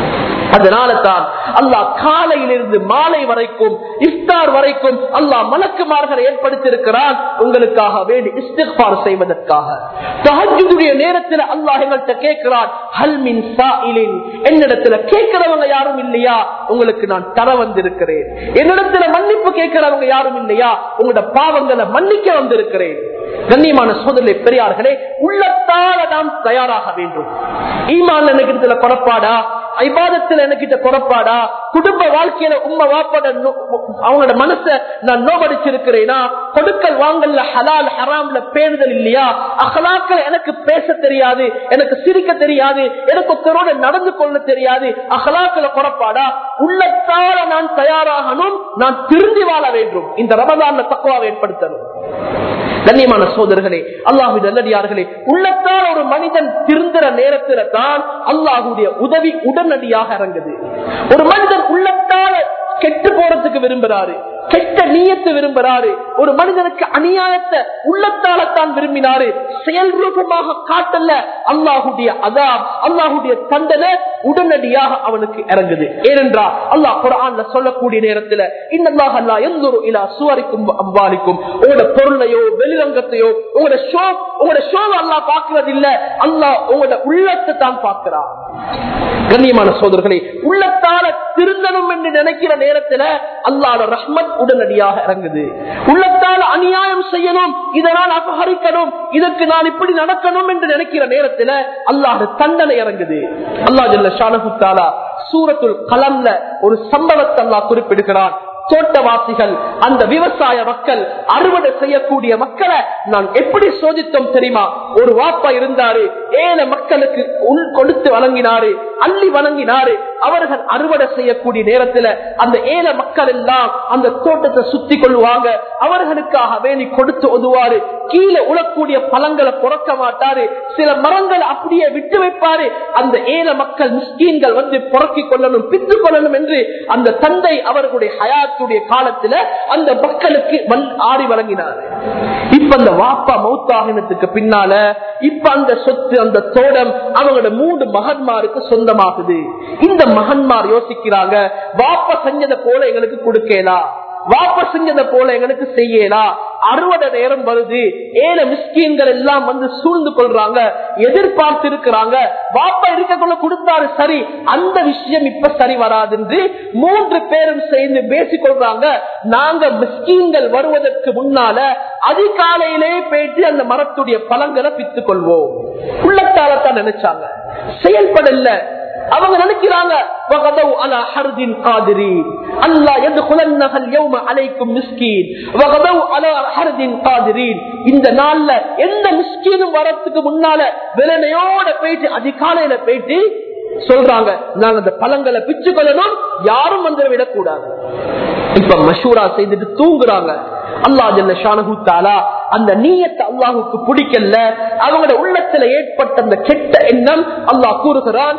அதனால தான் அல்லாஹ் காலையிலிருந்து மாலை வரைக்கும் இஃப்தார் வரைக்கும் அல்லாஹ் மலக்குமார்களை ஏற்படுத்தியிருக்கிறான் உங்களுக்காக வேண்டி இஸ்திஃபார் செய்வதற்காக தஹஜுடைய நேரத்தில் அல்லாஹ் எங்கள்கிட்ட கேட்கிறான் ஹல்மின் சாயிலின் என்னிடத்துல கேட்கிறவங்க யாரும் இல்லையா உங்களுக்கு நான் தர வந்திருக்கிறேன் என்னிடத்துல மன்னிப்பு கேட்கிறவங்க யாரும் இல்லையா உங்களோட பாவங்களை மன்னிக்க வந்திருக்கிறேன் கண்ணியமான சோதனை பெரியார்களே உள்ளத்தால நாம் தயாராக வேண்டும் ஈமான் எனக்கு குறப்பாடா ஐபாதத்தில் எனக்கிட்ட குறப்பாடா குடும்ப வாழ்க்கையில உண்மை வாப்பாட அவங்களோட மனச நான் நோபடிச்சிருக்கிறேனா கொடுக்கல் வாங்கல்ல ஹலால் ஹராம்ல பேணுதல் இல்லையா அகலாக்கள் எனக்கு பேச தெரியாது எனக்கு சிரிக்க தெரியாது எனக்கு ஒருத்தரோட நடந்து கொள்ள தெரியாது அகலாக்களை குறப்பாடா உள்ளத்தால நான் தயாராகணும் நான் திருந்தி வாழ வேண்டும் இந்த ரமதான்ல தக்குவாவை ஏற்படுத்தணும் கண்ணியமான சோதர்களே அல்லாஹு நல்லடியார்களே உள்ளத்தால் ஒரு மனிதன் திருந்துற நேரத்துல தான் அல்லாஹுடைய உதவி உடனடியாக இறங்குது ஒரு மனிதன் உள்ளத்தால கெட்டு போறதுக்கு விரும்புறாரு கெட்ட நீயத்தை விரும்புறாரு ஒரு மனிதனுக்கு அநியாயத்தை உள்ளத்தாலத்தான் விரும்பினாரு செயல் ரூபமாக காட்டல அல்லாஹுடைய அதாப் அல்லாஹுடைய தண்டனை உடனடியாக அவனுக்கு இறங்குது ஏனென்றா அல்லாஹ் குரான்ல சொல்லக்கூடிய நேரத்துல இன்னல்லாஹ் அல்லா எந்த ஒரு இலா சுவரிக்கும் அம்பாலிக்கும் உங்களோட பொருளையோ வெளிரங்கத்தையோ உங்களோட ஷோ உங்களோட ஷோ அல்லா பாக்குறது இல்ல அல்லாஹ் உங்களோட உள்ளத்தை தான் பார்க்கிறான் கண்ணியமான சோதர்களே உள்ளத்தால திருந்தணும் என்று நினைக்கிற நேரத்துல அல்லாட ரஹ்மத் உடனடியாக இறங்குது உள்ளத்தால் அநியாயம் செய்யணும் இதனால் அபகரிக்கணும் இதற்கு நான் இப்படி நடக்கணும் என்று நினைக்கிற நேரத்துல அல்லாஹ் தண்டனை இறங்குது அல்லா ஜல்ல ஷானகுத்தாலா சூரத்துல் கலம்ல ஒரு சம்பவத்தை அல்லா குறிப்பிடுகிறான் தோட்டவாசிகள் அந்த விவசாய மக்கள் அறுவடை செய்யக்கூடிய மக்களை நான் எப்படி சோதித்தோம் தெரியுமா ஒரு வாப்பா இருந்தாரு ஏழை மக்களுக்கு உள் கொடுத்து வழங்கினாரு அள்ளி வழங்கினாரு அவர்கள் அறுவடை செய்யக்கூடிய நேரத்துல அந்த ஏழை மக்கள் எல்லாம் அந்த தோட்டத்தை சுத்தி கொள்வாங்க அவர்களுக்காக வேண்டி கொடுத்து ஒதுவாரு கீழே உழக்கூடிய பழங்களை புறக்க மாட்டாரு சில மரங்கள் அப்படியே விட்டு வைப்பாரு அந்த ஏழை மக்கள் மிஸ்கீன்கள் வந்து புறக்கிக் கொள்ளணும் பித்து கொள்ளணும் என்று அந்த தந்தை அவர்களுடைய ஹயாத்துடைய காலத்துல அந்த மக்களுக்கு ஆடி வழங்கினார் இப்ப அந்த வாப்பா மௌத்தாகினத்துக்கு பின்னால இப்ப அந்த சொத்து அந்த தோடம் அவங்களோட மூன்று மகன்மாருக்கு சொந்தமாகுது இந்த மகன்மார் யோசிக்கிறாங்க வாப்பா செஞ்சதை போல எங்களுக்கு கொடுக்கலாம் வாப்ப செஞ்சதை போல எங்களுக்கு செய்யலாம் அறுவடை நேரம் வருது ஏழை மிஸ்கீன்கள் எல்லாம் வந்து சூழ்ந்து கொள்றாங்க எதிர்பார்த்து இருக்கிறாங்க வாப்பா இருக்கக்குள்ள கொடுத்தாரு சரி அந்த விஷயம் இப்ப சரி வராது என்று மூன்று பேரும் சேர்ந்து பேசிக் கொள்றாங்க நாங்க மிஸ்கீன்கள் வருவதற்கு முன்னால அதிகாலையிலே போயிட்டு அந்த மரத்துடைய பழங்களை பித்துக் கொள்வோம் உள்ளத்தாலத்தான் நினைச்சாங்க செயல்படல அவங்க நினைக்கிறாங்க இந்த நாள்ல எந்த மிஸ்கீனும் வரத்துக்கு முன்னால விலனையோட போயிட்டு அதிகாலையில போயிட்டு சொல்றாங்க நாங்க அந்த பழங்களை பிச்சு கொள்ளணும் யாரும் வந்து விடக்கூடாது இப்ப மஷூரா செய்துட்டு தூங்குறாங்க அல்லா ஜல்ல ஷானஹூத்தாலா அந்த நீயத்தை அல்லாஹுக்கு பிடிக்கல அவங்களோட உள்ளத்துல ஏற்பட்ட அந்த கெட்ட எண்ணம் அல்லாஹ் கூறுகிறான்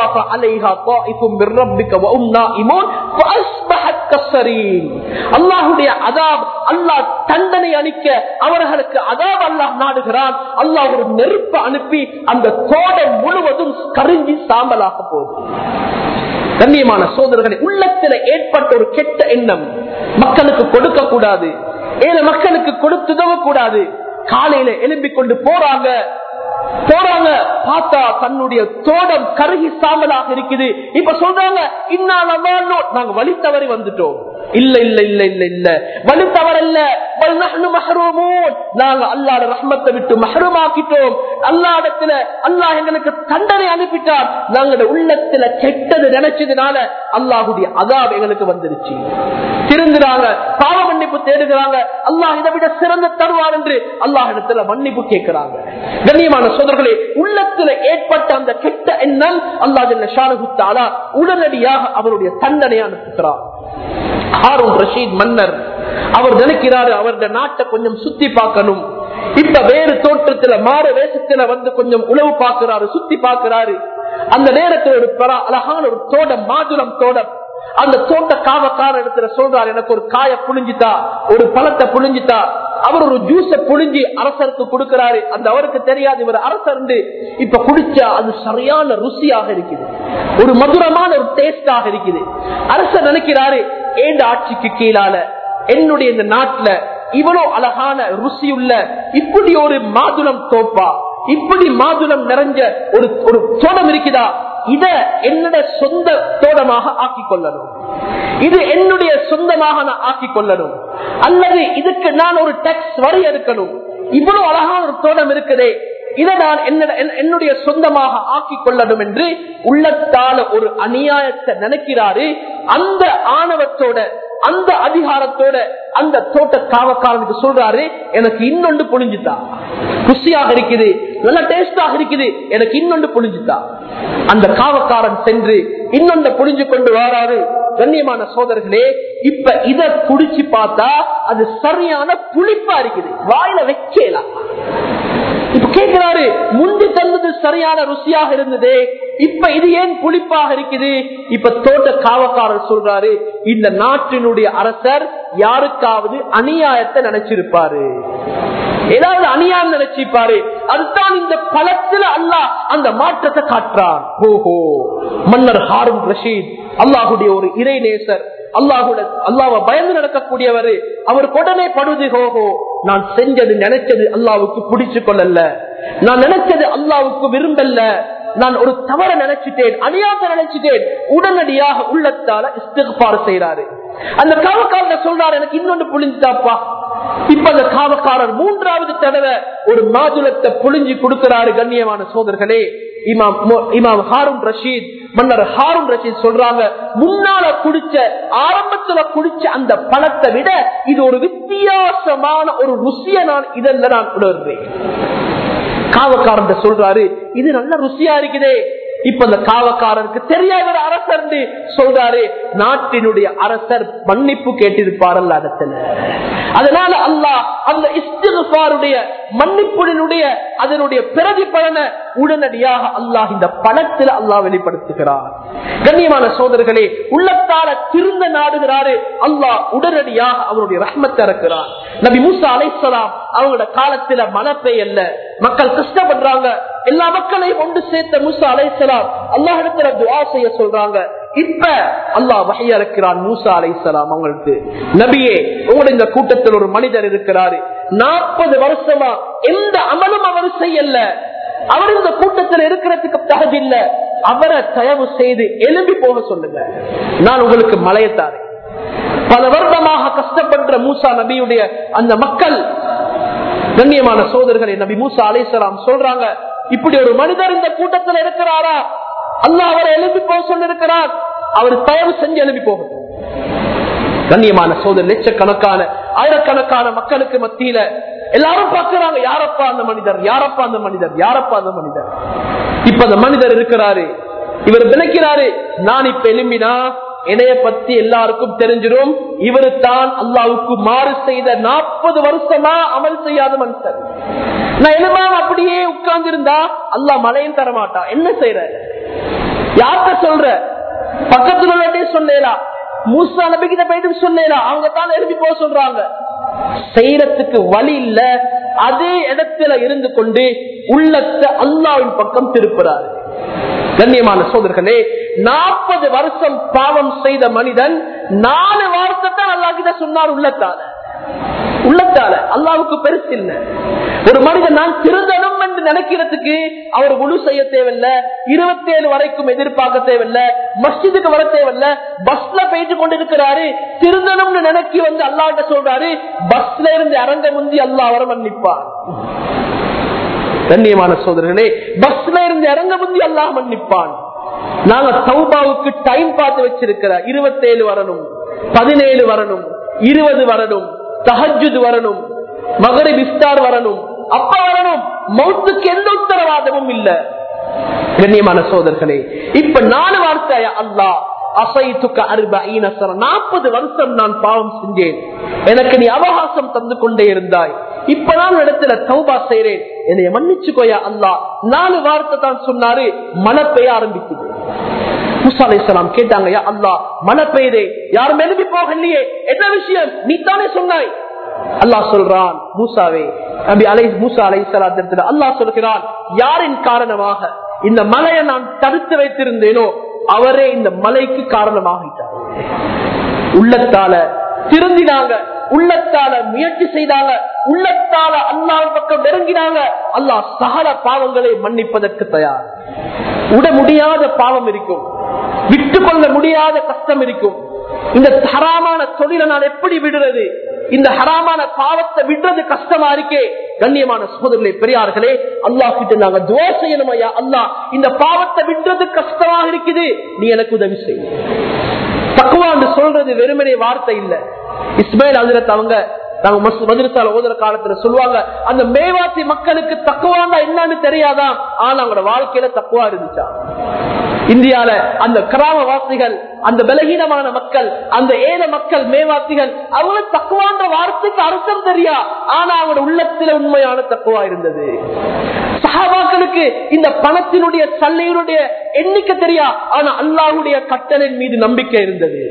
அல்லாஹுடைய அதாப் அல்லாஹ் தண்டனை அளிக்க அவர்களுக்கு அதாப் அல்லாஹ் நாடுகிறான் அல்லாஹ் ஒரு நெருப்பு அனுப்பி அந்த தோடம் முழுவதும் கருங்கி சாம்பலாக போகுது கண்ணியமான சோதரர்களை உள்ளத்துல ஏற்பட்ட ஒரு கெட்ட எண்ணம் மக்களுக்கு கொடுக்க கூடாது ஏழை மக்களுக்கு கொடுத்து உதவ கூடாது காலையில எழும்பிக் கொண்டு போறாங்க போறாங்க பார்த்தா தன்னுடைய தோடம் கருகி சாம்பலாக இருக்குது இப்ப சொல்றாங்க இன்னால நாங்க வழி தவறி வந்துட்டோம் இல்ல இல்ல இல்ல இல்ல இல்ல வழி தவறல்ல பல் நஹ்னு மஹ்ரூமூன். நாங்க அல்லாஹ்ட ரஹ்மத்தை விட்டு மஹ்ரூமாக்கிட்டோம் அல்லாஹ்விடத்துல அல்லாஹ் எங்களுக்கு தண்டனை அனுப்பிட்டார் நாங்களோட உள்ளத்துல கெட்டது நினைச்சதுனால அல்லாஹுடைய அதாப் எங்களுக்கு வந்துருச்சு திருந்துறாங்க பாவ மன்னிப்பு தேடுகிறாங்க அல்லாஹ் இதை விட சிறந்த தருவார் என்று அல்லாஹ் இடத்துல மன்னிப்பு கேட்கிறாங்க கண்ணியமான சோதர்களே உள்ளத்துல ஏற்பட்ட அந்த கெட்ட எண்ணம் அல்லாஹ் ஷானகுத்தாலா உடனடியாக அவருடைய தண்டனை அனுப்புகிறார் ஹாரூன் ரஷீத் மன்னர் அவர் நினைக்கிறாரு அவருடைய நாட்டை கொஞ்சம் சுத்தி பார்க்கணும் இப்ப வேறு தோற்றத்துல மாறு வேஷத்துல வந்து கொஞ்சம் உழவு பார்க்கிறாரு சுத்தி பார்க்கிறாரு அந்த நேரத்தில் ஒரு பரா- அழகான ஒரு தோட்டம் மாதுளம் தோட்டம் அந்த தோட்ட காவக்கார இடத்துல சொல்றாரு எனக்கு ஒரு காய புழிஞ்சிட்டா ஒரு பழத்தை புழிஞ்சிட்டா அவர் ஒரு ஜூஸ புழிஞ்சி அரசருக்கு கொடுக்கிறாரு அந்த அவருக்கு தெரியாது இவர் அரசர் இப்ப குடிச்சா அது சரியான ருசியாக இருக்குது ஒரு மதுரமான ஒரு டேஸ்டாக இருக்குது அரசர் நினைக்கிறாரு ஏண்ட ஆட்சிக்கு கீழால என்னுடைய இந்த நாட்டுல இவ்வளவு அழகான ருசியுள்ள இப்படி ஒரு மாதுளம் தோப்பா இப்படி மாதுளம் நிறைஞ்ச ஒரு ஒரு தோட்டம் இருக்குதா இத என்னோட சொந்த தோட்டமாக ஆக்கிக் கொள்ளணும் இது என்னுடைய சொந்தமாக நான் ஆக்கிக் கொள்ளணும் அல்லது இதுக்கு நான் ஒரு டேக்ஸ் வரி எடுக்கணும் இவ்வளவு அழகான ஒரு தோட்டம் இருக்குதே இதை நான் என்னோட- என்- என்னுடைய சொந்தமாக ஆக்கிக் கொள்ளணும் என்று உள்ளத்தால ஒரு அநியாயத்தை நினைக்கிறாரு அந்த ஆணவத்தோட அந்த அதிகாரத்தோட அந்த தோட்ட காவக்காரனுக்கு சொல்றாரு எனக்கு இன்னொன்று புழிஞ்சுதா ருசியாக இருக்குது நல்ல டேஸ்டாக இருக்குது எனக்கு இன்னொன்று புழிஞ்சுதா அந்த காவக்காரன் சென்று இன்னொன்று புழிஞ்சு கொண்டு வராரு கண்ணியமான சோதர்களே இப்ப இத குடிச்சு பார்த்தா அது சரியான புளிப்பா இருக்குது வாயில வைக்கலாம் இப்ப கேட்கிறாரு முந்தி தந்தது சரியான ருசியாக இருந்தது இப்ப இது ஏன் புளிப்பாக இருக்குது இப்ப தோட்ட காவக்காரர் சொல்றாரு இந்த நாட்டினுடைய அரசர் யாருக்காவது அநியாயத்தை நினைச்சிருப்பாரு ஏதாவது அநியாயம் நினைச்சிருப்பாரு அதுதான் இந்த பழத்துல அல்லாஹ் அந்த மாற்றத்தை காட்டுறான் ஓஹோ மன்னர் ஹாரூன் ரஷீத் அல்லாஹுடைய ஒரு இறை நேசர் அல்லாஹுட அல்லாஹ் பயந்து நடக்கக்கூடியவர் அவர் உடனே படுது ஹோஹோ நான் செஞ்சது நினைச்சது அல்லாவுக்கு பிடிச்சு கொள்ளல நான் நினைச்சது அல்லாவுக்கு விரும்பல நான் ஒரு தவற நினைச்சிட்டேன் அநியாயத்தை நினைச்சிட்டேன் உடனடியாக உள்ளத்தால இஸ்திகார் செய்யறாரு அந்த காவக்காரர் சொல்றாரு எனக்கு இன்னொன்று புளிஞ்சுதாப்பா இப்ப அந்த காவக்காரர் மூன்றாவது தடவை ஒரு மாதுளத்தை புளிஞ்சு கொடுக்கிறாரு கண்ணியமான சோதர்களே இமாம் மு- இமாம் ஹாரூன் ரஷீத் மன்னர் ஹாரூன் ரஷீத் சொல்றாங்க முன்னால குடிச்ச ஆரம்பத்துல குடிச்ச அந்த பழத்தை விட இது ஒரு வித்தியாசமான ஒரு ருசியை நான் இதெல்லாம் நான் உணர்றேன் காவக்காரன் சொல்றாரு இது நல்ல ருசியா இருக்குதே இப்ப அந்த காவக்காரருக்கு தெரியாத அரசர் சொல்றாரு நாட்டினுடைய அரசர் மன்னிப்பு கேட்டிருப்பார் இடத்துல அதனால அல்லாஹ் அந்த இஸ்திகாருடைய மன்னிப்புடனுடைய அதனுடைய பிரதிபலனை உடனடியாக அல்லாஹ் இந்த பணத்தில் அல்லாஹ் வெளிப்படுத்துகிறார் கண்ணியமான சோதர்களே உள்ளத்தால திருந்த நாடுகிறாரு அல்லாஹ் உடனடியாக அவருடைய ரஹ்மத்தை இறக்கிறார் நபி மூசா அலைசலாம் அவங்களோட காலத்துல மழை பெய்யல்ல மக்கள் கஷ்டப்படுறாங்க எல்லா மக்களையும் ஒன்று சேர்த்த மூசா அலைசலாம் அல்லாஹ் இடத்துல துவா செய்ய சொல்றாங்க இப்ப அல்லாஹ் வகையா இருக்கிறான் மூசா அலைசலாம் அவங்களுக்கு நபியே உங்களோட இந்த கூட்டத்தில் ஒரு மனிதர் இருக்கிறாரு நாற்பது வருஷமா எந்த அமலும் அவர் செய்யல அவர் இந்த கூட்டத்தில் இருக்கிறதுக்கு தகுதில்ல அவரை தயவு செய்து எழும்பி போக சொல்லுங்க நான் உங்களுக்கு மலையத்தாரேன் பல வருடமாக கஷ்டப்படுற மூசா நபியுடைய அந்த மக்கள் கண்ணியமான சோதர்களை நபி மூசா அலைசலாம் சொல்றாங்க இப்படி ஒரு மனிதர் இந்த கூட்டத்தில் இருக்கிறாரா அல்லாஹ் அவரை எழுப்பி போக சொல்லிருக்கிறார் அவர் தயவு செஞ்சு எழுப்பி போகும் கண்ணியமான சோதர் லட்சக்கணக்கான ஆயிரக்கணக்கான மக்களுக்கு மத்தியில எல்லாரும் பார்க்கிறாங்க யாரப்பா அந்த மனிதர் யாரப்பா அந்த மனிதர் யாரப்பா அந்த மனிதர் இப்ப அந்த மனிதர் இருக்கிறாரு இவர் விளக்கிறாரு நான் இப்ப எழும்பினா என்னைய பத்தி எல்லாருக்கும் தெரிஞ்சிடும் இவரு தான் அல்லாவுக்கு மாறு செய்த நாற்பது வருஷமா அமல் செய்யாத மனுஷன் நான் எழுபாம அப்படியே உட்கார்ந்து இருந்தா அல்லா மழையும் தரமாட்டான் என்ன செய்யற யார்கிட்ட சொல்ற பக்கத்துல உள்ளே சொல்லலாம் மூசா நபிக்கிட்ட போயிட்டு சொல்லலாம் அவங்க தான் எழுப்பி போக சொல்றாங்க செய்யறதுக்கு வழி இல்ல அதே இடத்துல இருந்து கொண்டு உள்ளத்தை அல்லாவின் பக்கம் திருப்புறாரு கண்ணியமான சோதர்களே நாற்பது வருஷம் பாவம் செய்த மனிதன் நாலு வாரத்தை தான் அல்லா கிட்ட சொன்னார் உள்ளத்தால உள்ளத்தால அல்லாவுக்கு பெருசு இல்ல ஒரு மனிதன் நான் திருந்தனும் என்று நினைக்கிறதுக்கு அவர் முழு செய்ய தேவையில்ல இருபத்தி ஏழு வரைக்கும் எதிர்பார்க்க தேவையில்ல மஸ்ஜிதுக்கு வர தேவையில்ல பஸ்ல போயிட்டு கொண்டு இருக்கிறாரு திருந்தனும்னு நினைக்கி வந்து அல்லாட்ட சொல்றாரு பஸ்ல இருந்து இறங்க முந்தி அல்லா அவரை மன்னிப்பார் கண்ணியமான சோதரர்களே பஸ்ல இருந்து இறங்க முந்தி அல்லாஹ் மன்னிப்பான் நாங்க சௌபாவுக்கு டைம் பார்த்து வச்சிருக்கிற இருபத்தேழு வரணும் பதினேழு வரணும் இருபது வரணும் தஹஜுது வரணும் மகரி விஸ்தார் வரணும் அப்ப வரணும் மௌத்துக்கு எந்த உத்தரவாதமும் இல்ல கண்ணியமான சோதர்களே இப்ப நாலு வார்த்தைய அல்லா நாற்பது வருஷம் நான் பாவம் செஞ்சேன் எனக்கு நீ அவகாசம் தந்து கொண்டே இருந்தாய் இப்ப நான் இடத்துல தௌபா செய்றேன் என்னைய மன்னிச்சுக்கோயா அல்லா நாலு வார்த்தை தான் சொன்னாரு மழை பெய்ய ஆரம்பிக்குது முசா அலைசலாம் கேட்டாங்க யா அல்லா மழை பெய்யுதே யாரும் எழுப்பி போகலையே என்ன விஷயம் நீ தானே சொன்னாய் அல்லாஹ் சொல்றான் மூசாவே நபி அலை மூசா அலை சலாத்திரத்தில் அல்லாஹ் சொல்கிறான் யாரின் காரணமாக இந்த மலையை நான் தடுத்து வைத்திருந்தேனோ அவரே இந்த மலைக்கு காரணமாகிட்டார் உள்ளத்தால திருந்தினாங்க உள்ளத்தால முயற்சி செய்தாங்க உள்ளத்தால அல்லாஹ் பக்கம் நெருங்கினாங்க அல்லாஹ் சகல பாவங்களை மன்னிப்பதற்கு தயார் உட முடியாத பாவம் இருக்கும் விட்டு கொள்ள முடியாத கஷ்டம் இருக்கும் இந்த ஹராமான தொழிலை நான் எப்படி விடுறது இந்த ஹராமான பாவத்தை விடுறது கஷ்டமா இருக்கே கண்ணியமான சோதரிலே பெரியார்களே அல்லாஹ் கிட்ட நாங்க துவா செய்யணும் ஐயா அல்லாஹ் இந்த பாவத்தை விடுறது கஷ்டமாக இருக்குது நீ எனக்கு உதவி செய்ய தக்குவான்னு சொல்றது வெறுமனே வார்த்தை இல்ல இஸ்மாயில் அதிரத் அவங்க நாங்க மதுரத்தால ஓதுற காலத்துல சொல்லுவாங்க அந்த மேவாசி மக்களுக்கு தக்குவாண்டா என்னன்னு தெரியாதா ஆனா அவங்களோட வாழ்க்கையில தக்குவா இருந்துச்சா இந்தியால அந்த கிராமவாசிகள் அந்த பலகீனமான மக்கள் அந்த ஏழ மக்கள் மேவாசிகள் அவங்களுக்கு தக்குவான்ற வார்த்தைக்கு அர்த்தம் தெரியா ஆனா அவங்களோட உள்ளத்துல உண்மையான தக்குவா இருந்தது சகாபாக்களுக்கு இந்த பணத்தினுடைய சல்லையினுடைய எண்ணிக்கை தெரியா ஆனா அல்லாஹுடைய கட்டளின் மீது நம்பிக்கை இருந்தது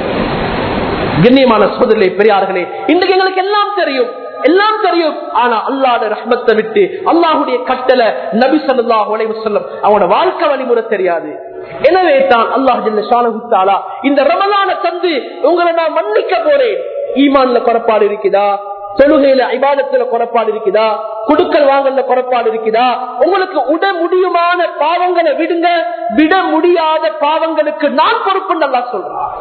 கண்ணியமான சோதரிலே பெரியார்களே இன்றைக்கு எங்களுக்கு எல்லாம் தெரியும் எல்லாம் தெரியும் ஆனா அல்லாட ரஹ்மத்தை விட்டு அல்லாஹுடைய கட்டளை நபி சொல்லா செல்லம் அவனோட வாழ்க்கை வழிமுறை தெரியாது எனவே தான் அல்லாஹ் இந்த ரமலான தந்து உங்களை நான் மன்னிக்க போறேன் ஈமான்ல குறப்பாடு இருக்குதா தொழுகையில ஐபாதத்துல குறப்பாடு இருக்குதா குடுக்கல் வாங்கல குறப்பாடு இருக்குதா உங்களுக்கு உட முடியுமான பாவங்களை விடுங்க விட முடியாத பாவங்களுக்கு நான் பொறுப்பு நல்லா சொல்றான்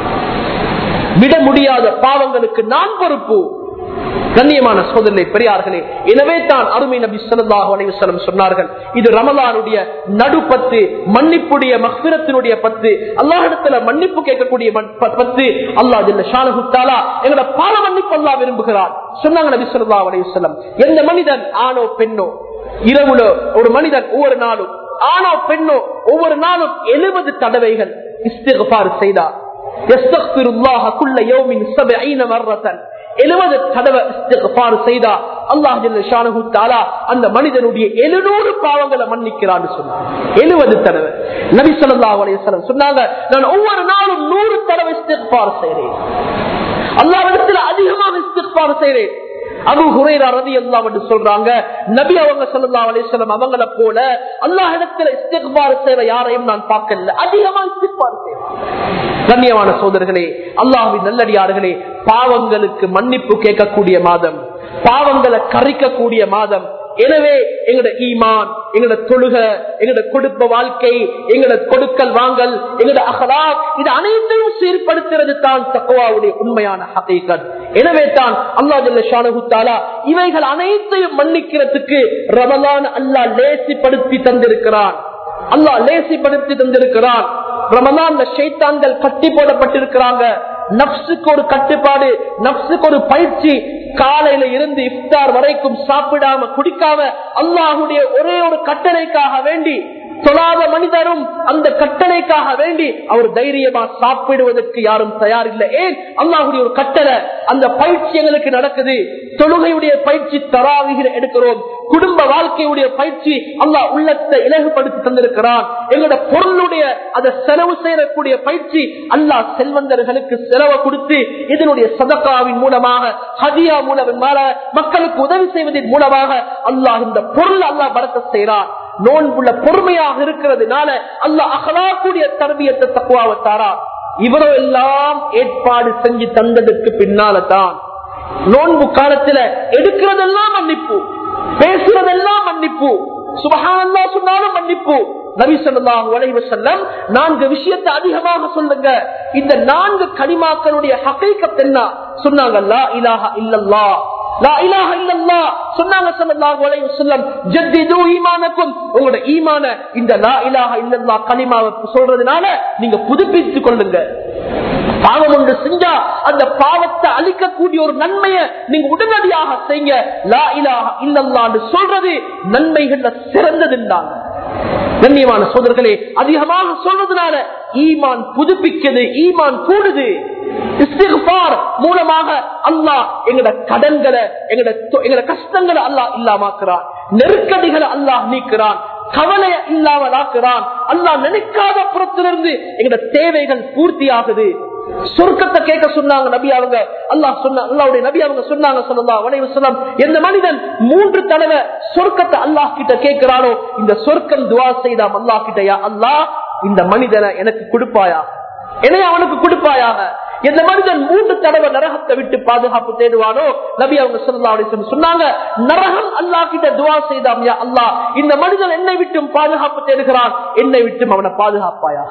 விட முடியாத பாவங்களுக்கு நான் பொறுப்பு கண்ணியமான சோதனை பெரியார்களே எனவே தான் அருமை நபி சொல்லாஹ் அலைவசலம் சொன்னார்கள் இது ரமலானுடைய நடுப்பத்து மன்னிப்புடைய மஹ்பிரத்தினுடைய பத்து அல்லாஹிடத்துல மன்னிப்பு கேட்கக்கூடிய பத்து அல்லா ஜில்ல ஷானகுத்தாலா எங்களோட பால மன்னிப்பு அல்லா விரும்புகிறார் சொன்னாங்க நபி சொல்லா அலைவசலம் எந்த மனிதன் ஆணோ பெண்ணோ இரவுல ஒரு மனிதன் ஒவ்வொரு நாளும் ஆணோ பெண்ணோ ஒவ்வொரு நாளும் எழுபது தடவைகள் இஸ்திகார் செய்தார் எழுபது தடவை செய்தா அல்லாஹ் அந்த மனிதனுடைய எழுநூறு பாவங்களை மன்னிக்கிறான்னு சொன்னார் எழுபது தடவை நபி சொல்லா அலையம் சொன்னாங்க நான் ஒவ்வொரு நாளும் நூறு தடவை இஸ்திகார் செய்கிறேன் அல்லாவிடத்தில் அதிகமாக இஸ்திகார் செய்கிறேன் அபு ஹுரேரா ரதி எல்லாம் என்று சொல்றாங்க நபி அவங்க சொல்லா அலிஸ்லாம் அவங்கள போல அல்லாஹ் இடத்துல இஸ்திக்பார் செய்யற யாரையும் நான் பார்க்கல அதிகமா இஸ்திக்பார் கண்ணியமான சோதர்களே அல்லாஹின் நல்லடியார்களே பாவங்களுக்கு மன்னிப்பு கேட்கக்கூடிய மாதம் பாவங்களை கரைக்கக்கூடிய மாதம் எனவே எங்கட ஈமான் எங்கட தொழுக எங்கட கொடுப்ப வாழ்க்கை எங்கட கொடுக்கல் வாங்கல் எங்கட அகலா இது அனைத்தையும் சீர்படுத்துறது தான் தக்குவாவுடைய உண்மையான ஹகைகள் எனவே தான் அல்லா ஜல்ல இவைகள் அனைத்தையும் மன்னிக்கிறதுக்கு ரமலான் அல்லா லேசிப்படுத்தி தந்திருக்கிறான் அல்லா லேசிப்படுத்தி தந்திருக்கிறான் ரமலான்ல ஷைத்தான்கள் கட்டி போடப்பட்டிருக்கிறாங்க நப்சுக்கு ஒரு கட்டுப்பாடு நப்சுக்கு ஒரு பயிற்சி காலையில இருந்து இஃப்தார் வரைக்கும் சாப்பிடாம குடிக்காம அல்லாஹுடைய ஒரே ஒரு கட்டளைக்காக வேண்டி தொழாத மனிதரும் அந்த கட்டளைக்காக வேண்டி அவர் தைரியமா சாப்பிடுவதற்கு யாரும் தயாரில்லை ஏன் அல்லாஹுடைய ஒரு கட்டளை அந்த பயிற்சி எங்களுக்கு நடக்குது தொழுகையுடைய பயிற்சி தராவிகிற எடுக்கிறோம் குடும்ப வாழ்க்கையுடைய பயிற்சி அல்லாஹ் உள்ளத்தை இலகுபடுத்தி தந்திருக்கிறான் எங்களோட பொருளுடைய அதை செலவு செய்யக்கூடிய பயிற்சி அல்லாஹ் செல்வந்தர்களுக்கு செலவு கொடுத்து இதனுடைய சதக்காவின் மூலமாக ஹதியா மூலம் மக்களுக்கு உதவி செய்வதன் மூலமாக அல்லாஹ் இந்த பொருள் அல்லாஹ் பறக்க செய்கிறான் நோன்புள்ள பொறுமையாக இருக்கிறதுனால அல்லாஹ் அகலாக்கூடிய தரவியத்தை தக்குவாவை தாரா இவரோ எல்லாம் ஏற்பாடு செஞ்சு தந்ததற்கு பின்னால தான் நோன்பு காலத்துல எடுக்கிறதெல்லாம் மன்னிப்பு பேசுறதெல்லாம் மன்னிப்பு சுபகானந்தா சொன்னாலும் மன்னிப்பு நபி சொல்லாஹு அலைஹி வஸல்லம் நான்கு விஷயத்தை அதிகமாக சொல்லுங்க இந்த நான்கு கனிமாக்களுடைய ஹகீகத் என்ன சொன்னாங்க லா இலாஹா இல்லல்லாஹ் லா இலாஹ இல்லல்லாஹ் சொன்னாங்க ஸல்லல்லாஹு அலைஹி வஸல்லம் ஜத்திது ஈமானக்கும் உங்களோட ஈமான இந்த லா இலாஹ இல்லல்லாஹ் கலிமாவை சொல்றதுனால நீங்க புதுப்பித்துக் கொள்ளுங்க பாவம் ஒன்று செஞ்சா அந்த பாவத்தை அழிக்கக்கூடிய ஒரு நன்மையை நீங்க உடனடியாக செய்யுங்க லா இலாஹ இல்லல்லாஹ்னு சொல்றது நன்மைகள்ல சிறந்ததுன்றாங்க கண்ணியமான சோதர்களே அதிகமாக சொல்றதுனால ஈமான் புதுப்பிக்குது ஈமான் கூடுது இஸ்திக்பார் மூலமாக அல்லாஹ் எங்கட கடன்களை எங்கட தொ- எங்கட கஷ்டங்களை அல்லாஹ் இல்லாமாக்குறான் நெருக்கடிகளை அல்லாஹ் நீக்கிறான் கவலைய இல்லாமலாக்குறான் அல்லாஹ் நினைக்காத புறத்திலிருந்து எங்கட தேவைகள் பூர்த்தி ஆகுது சொர்க்கத்தை கேட்க சொன்னாங்க நபி அவங்க அல்லாஹ் சொன்ன அல்லாவுடைய நபி அவங்க சொன்னாங்க சொல்லலாம் வளைவு சொல்லாம் எந்த மனிதன் மூன்று தடவை சொர்க்கத்தை அல்லாஹ் கிட்ட கேட்கிறானோ இந்த சொர்க்கம் துவா செய்தாம் அல்லாஹ் கிட்டயா அல்லாஹ் இந்த மனிதனை எனக்கு கொடுப்பாயா என்னை அவனுக்கு கொடுப்பாயாக எந்த மனிதன் மூன்று தடவை நரகத்தை விட்டு பாதுகாப்பு தேடுவானோ நபி அவங்க சொல்லலாம் சொன்னாங்க நரகம் அல்லாஹ் கிட்ட துவா செய்தாம் யா அல்லாஹ் இந்த மனிதன் என்னை விட்டும் பாதுகாப்பு தேடுகிறான் என்னை விட்டும் அவனை பாதுகாப்பாயாக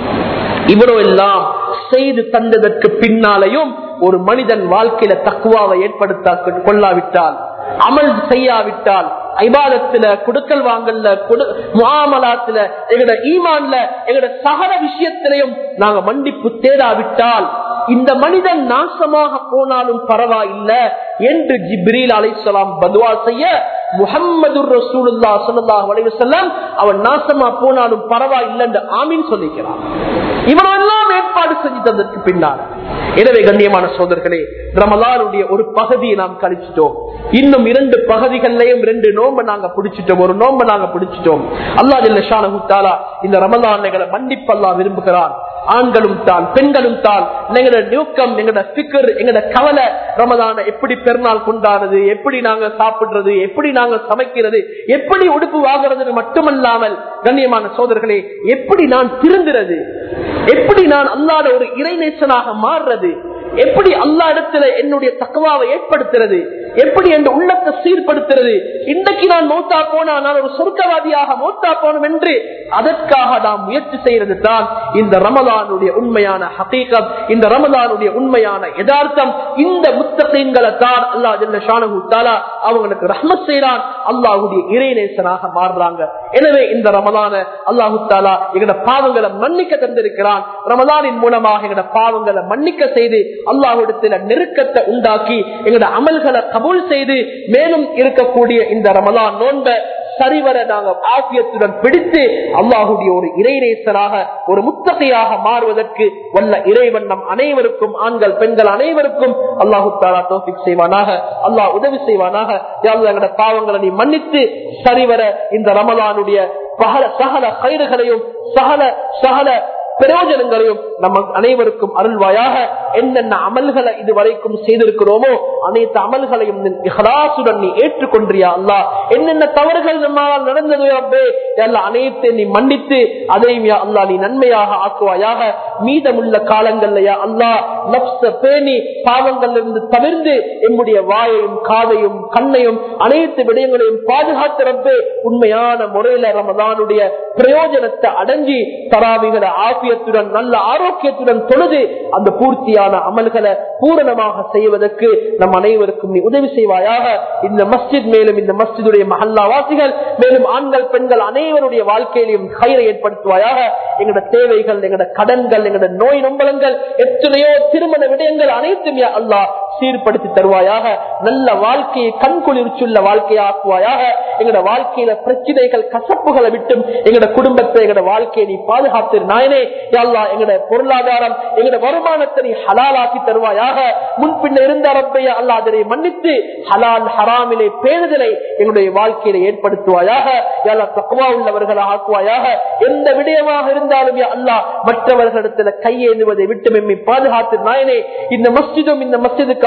இவ்வளவு எல்லாம் செய்து தந்ததற்கு பின்னாலையும் ஒரு மனிதன் வாழ்க்கையில தக்குவாவை ஏற்படுத்த கொள்ளாவிட்டால் அமல் செய்யாவிட்டால் ஐபாதத்துல குடுக்கல் வாங்கல்ல முகாமலாத்துல எங்கட ஈமான்ல எங்கட சகல விஷயத்திலையும் நாங்க மன்னிப்பு தேடாவிட்டால் இந்த மனிதன் நாசமாக போனாலும் பரவாயில்லை என்று ஜிப்ரீல் அலைசலாம் பதுவா செய்ய முகம்மது ரசூலுல்லா ஸல்லல்லாஹு அலைஹி வஸல்லம் அவன் நாசமா போனாலும் பரவாயில்லை என்று ஆமீன் சொல்லிக்கிறான் இவனெல்லாம் ஏற்பாடு செஞ்சு தந்ததற்கு பின்னால் எனவே கண்ணியமான சோதர்களே ரமலானுடைய ஒரு பகுதியை நாம் கழிச்சிட்டோம் இன்னும் இரண்டு பகுதிகள்லயும் ரெண்டு நோம்ப நாங்க பிடிச்சிட்டோம் ஒரு நோம்ப நாங்க பிடிச்சிட்டோம் அல்லா ஜில்ல இந்த ரமலான்களை மன்னிப்பல்லா விரும்புகிறான் ஆண்களும் தான் பெண்களும் தான் எங்களோட நோக்கம் எங்களோட பிக்கர் எங்களோட கவலை ரமதான எப்படி பெருநாள் கொண்டாடுறது எப்படி நாங்க சாப்பிடுறது எப்படி நாங்க சமைக்கிறது எப்படி உடுப்பு வாங்குறது மட்டுமல்லாமல் கண்ணியமான சோதர்களே எப்படி நான் திருந்துறது எப்படி நான் அல்லாத ஒரு இறைநேசனாக மாறுறது எப்படி அல்லா இடத்துல என்னுடைய தக்கவாவை ஏற்படுத்துறது எப்படி என் உள்ளத்தை சீர்படுத்துறது இன்றைக்கு நான் மௌத்தா போனா நான் ஒரு சொர்க்கவாதியாக மௌத்தா போனோம் என்று அதற்காக நாம் முயற்சி செய்யறது தான் இந்த ரமலானுடைய உண்மையான ஹகீகம் இந்த ரமலானுடைய உண்மையான யதார்த்தம் இந்த முத்தகங்களை தான் அல்லா ஜல்ல ஷானு தாலா அவங்களுக்கு ரஹ்மத் செய்யறான் அல்லாஹுடைய இறைநேசனாக மாறுறாங்க எனவே இந்த ரமலான அல்லாஹு தாலா எங்கட பாவங்களை மன்னிக்க தந்திருக்கிறான் ரமலானின் மூலமாக எங்கட பாவங்களை மன்னிக்க செய்து அல்லாஹுடத்துல நெருக்கத்தை உண்டாக்கி எங்கட அமல்களை கபூல் செய்து மேலும் இருக்கக்கூடிய இந்த ரமலான் நோன்ப சரிவர நாங்கள் ஆசியத்துடன் பிடித்து அல்லாஹுடைய ஒரு இறைநேசராக ஒரு முத்தகையாக மாறுவதற்கு வல்ல இறைவன் நம் அனைவருக்கும் ஆண்கள் பெண்கள் அனைவருக்கும் அல்லாஹு தாலா தோபிக் செய்வானாக அல்லாஹ் உதவி செய்வானாக எங்களோட பாவங்களை நீ மன்னித்து சரிவர இந்த ரமலானுடைய பகல சகல கயிறுகளையும் சகல சகல பிரயோஜனங்களையும் நம்ம அனைவருக்கும் அருள்வாயாக என்னென்ன அமல்களை இதுவரைக்கும் செய்திருக்கிறோமோ அனைத்து அமல்களையும் இஹ்லாசுடன் நீ ஏற்றுக்கொன்றியா அல்லா என்னென்ன தவறுகள் நம்மால் நடந்ததோ அப்பே எல்லா அனைத்தையும் நீ மன்னித்து அதையும் யா அல்லா நீ நன்மையாக ஆக்குவாயாக மீதமுள்ள காலங்கள்லயா அல்லா நப்ச பேணி பாவங்களிலிருந்து தவிர்ந்து எம்முடைய வாயையும் காதையும் கண்ணையும் அனைத்து விடயங்களையும் பாதுகாத்திருப்பே உண்மையான முறையில ரமதானுடைய பிரயோஜனத்தை அடைஞ்சி தராவிகளை ஆபியத்துடன் நல்ல ஆரோக்கியத்துடன் தொழுது அந்த பூர்த்தியான அமல்களை பூரணமாக செய்வதற்கு நம் அனைவருக்கும் நீ உதவி செய்வாயாக இந்த மஸ்ஜித் மேலும் இந்த மஸ்ஜிதுடைய மஹல்லாவாசிகள் மேலும் ஆண்கள் பெண்கள் அனைவருடைய வாழ்க்கையிலும் கயிறை ஏற்படுத்துவாயாக எங்களோட தேவைகள் எங்களோட கடன்கள் எங்களோட நோய் நொம்பலங்கள் எத்தனையோ திருமண விடயங்கள் அனைத்தும் யா அல்லாஹ் சீர்படுத்தி தருவாயாக நல்ல வாழ்க்கையை கண்குளிர்ச்சுள்ள வாழ்க்கையை ஆக்குவாயாக எங்களோட வாழ்க்கையில பிரச்சனைகள் கசப்புகளை விட்டும் எங்களோட குடும்பத்தை எங்களோட வாழ்க்கையை நீ பாதுகாத்து நாயனே யாழ்லா எங்களோட பொருளாதாரம் எங்களோட வருமானத்தை நீ ஹலாலாக்கி தருவாயாக முன்பின்ன இருந்த ரப்பைய அல்லா அதனை மன்னித்து ஹலால் ஹராமிலே பேணுதலை எங்களுடைய வாழ்க்கையில ஏற்படுத்துவாயாக யாழ்லா தக்குவா உள்ளவர்களை ஆக்குவாயாக எந்த விடயமாக இருந்தாலும் யா அல்லாஹ் மற்றவர்களிடத்துல கையேந்துவதை விட்டு எம்மை பாதுகாத்து நாயனே இந்த மஸ்ஜிதும் இந்த மஸ்ஜிதுக்கு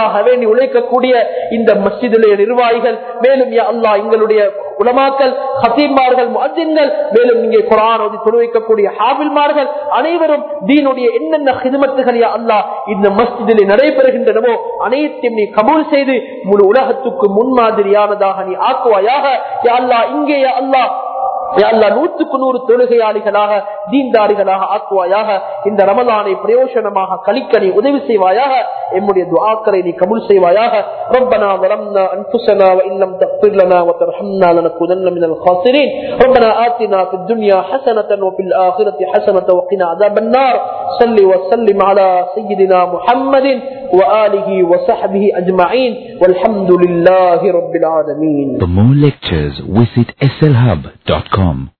தீனுக்காக வேண்டி உழைக்கக்கூடிய இந்த மஸ்ஜிதுடைய நிர்வாகிகள் மேலும் யா அல்லாஹ் எங்களுடைய உலமாக்கள் ஹசீமார்கள் முஅஜின்கள் மேலும் இங்கே குரான் ஓதி தொழுவைக்கக்கூடிய ஹாபில்மார்கள் அனைவரும் தீனுடைய என்னென்ன ஹிதமத்துகள் யா அல்லாஹ் இந்த மஸ்ஜிதில் நடைபெறுகின்றனவோ அனைத்தையும் நீ கபூல் செய்து முழு உலகத்துக்கு முன்மாதிரியானதாக நீ ஆக்குவாயாக யா அல்லாஹ் இங்கே யா அல்லாஹ் யா அல்லாஹ் நூற்றுக்கு நூறு தொழுகையாளிகளாக தீன்தாரிகளாக ஆக்குவாயாக இந்த ரமலானை பிரயோஜனமாக கழிக்க நீ உதவி செய்வாயாக எம்முடைய துஆக்களை நீ கபூல் செய்வாயாக ربنا ظلمنا انفسنا وان لم تغفر لنا وترحمنا لنكونن من الخاسرين ربنا آتنا في الدنيا حسنة وفي الآخرة حسنة وقنا عذاب النار صل وسلم على سيدنا محمد وآله وصحبه أجمعين والحمد لله رب العالمين For more lectures, visit slhub.com.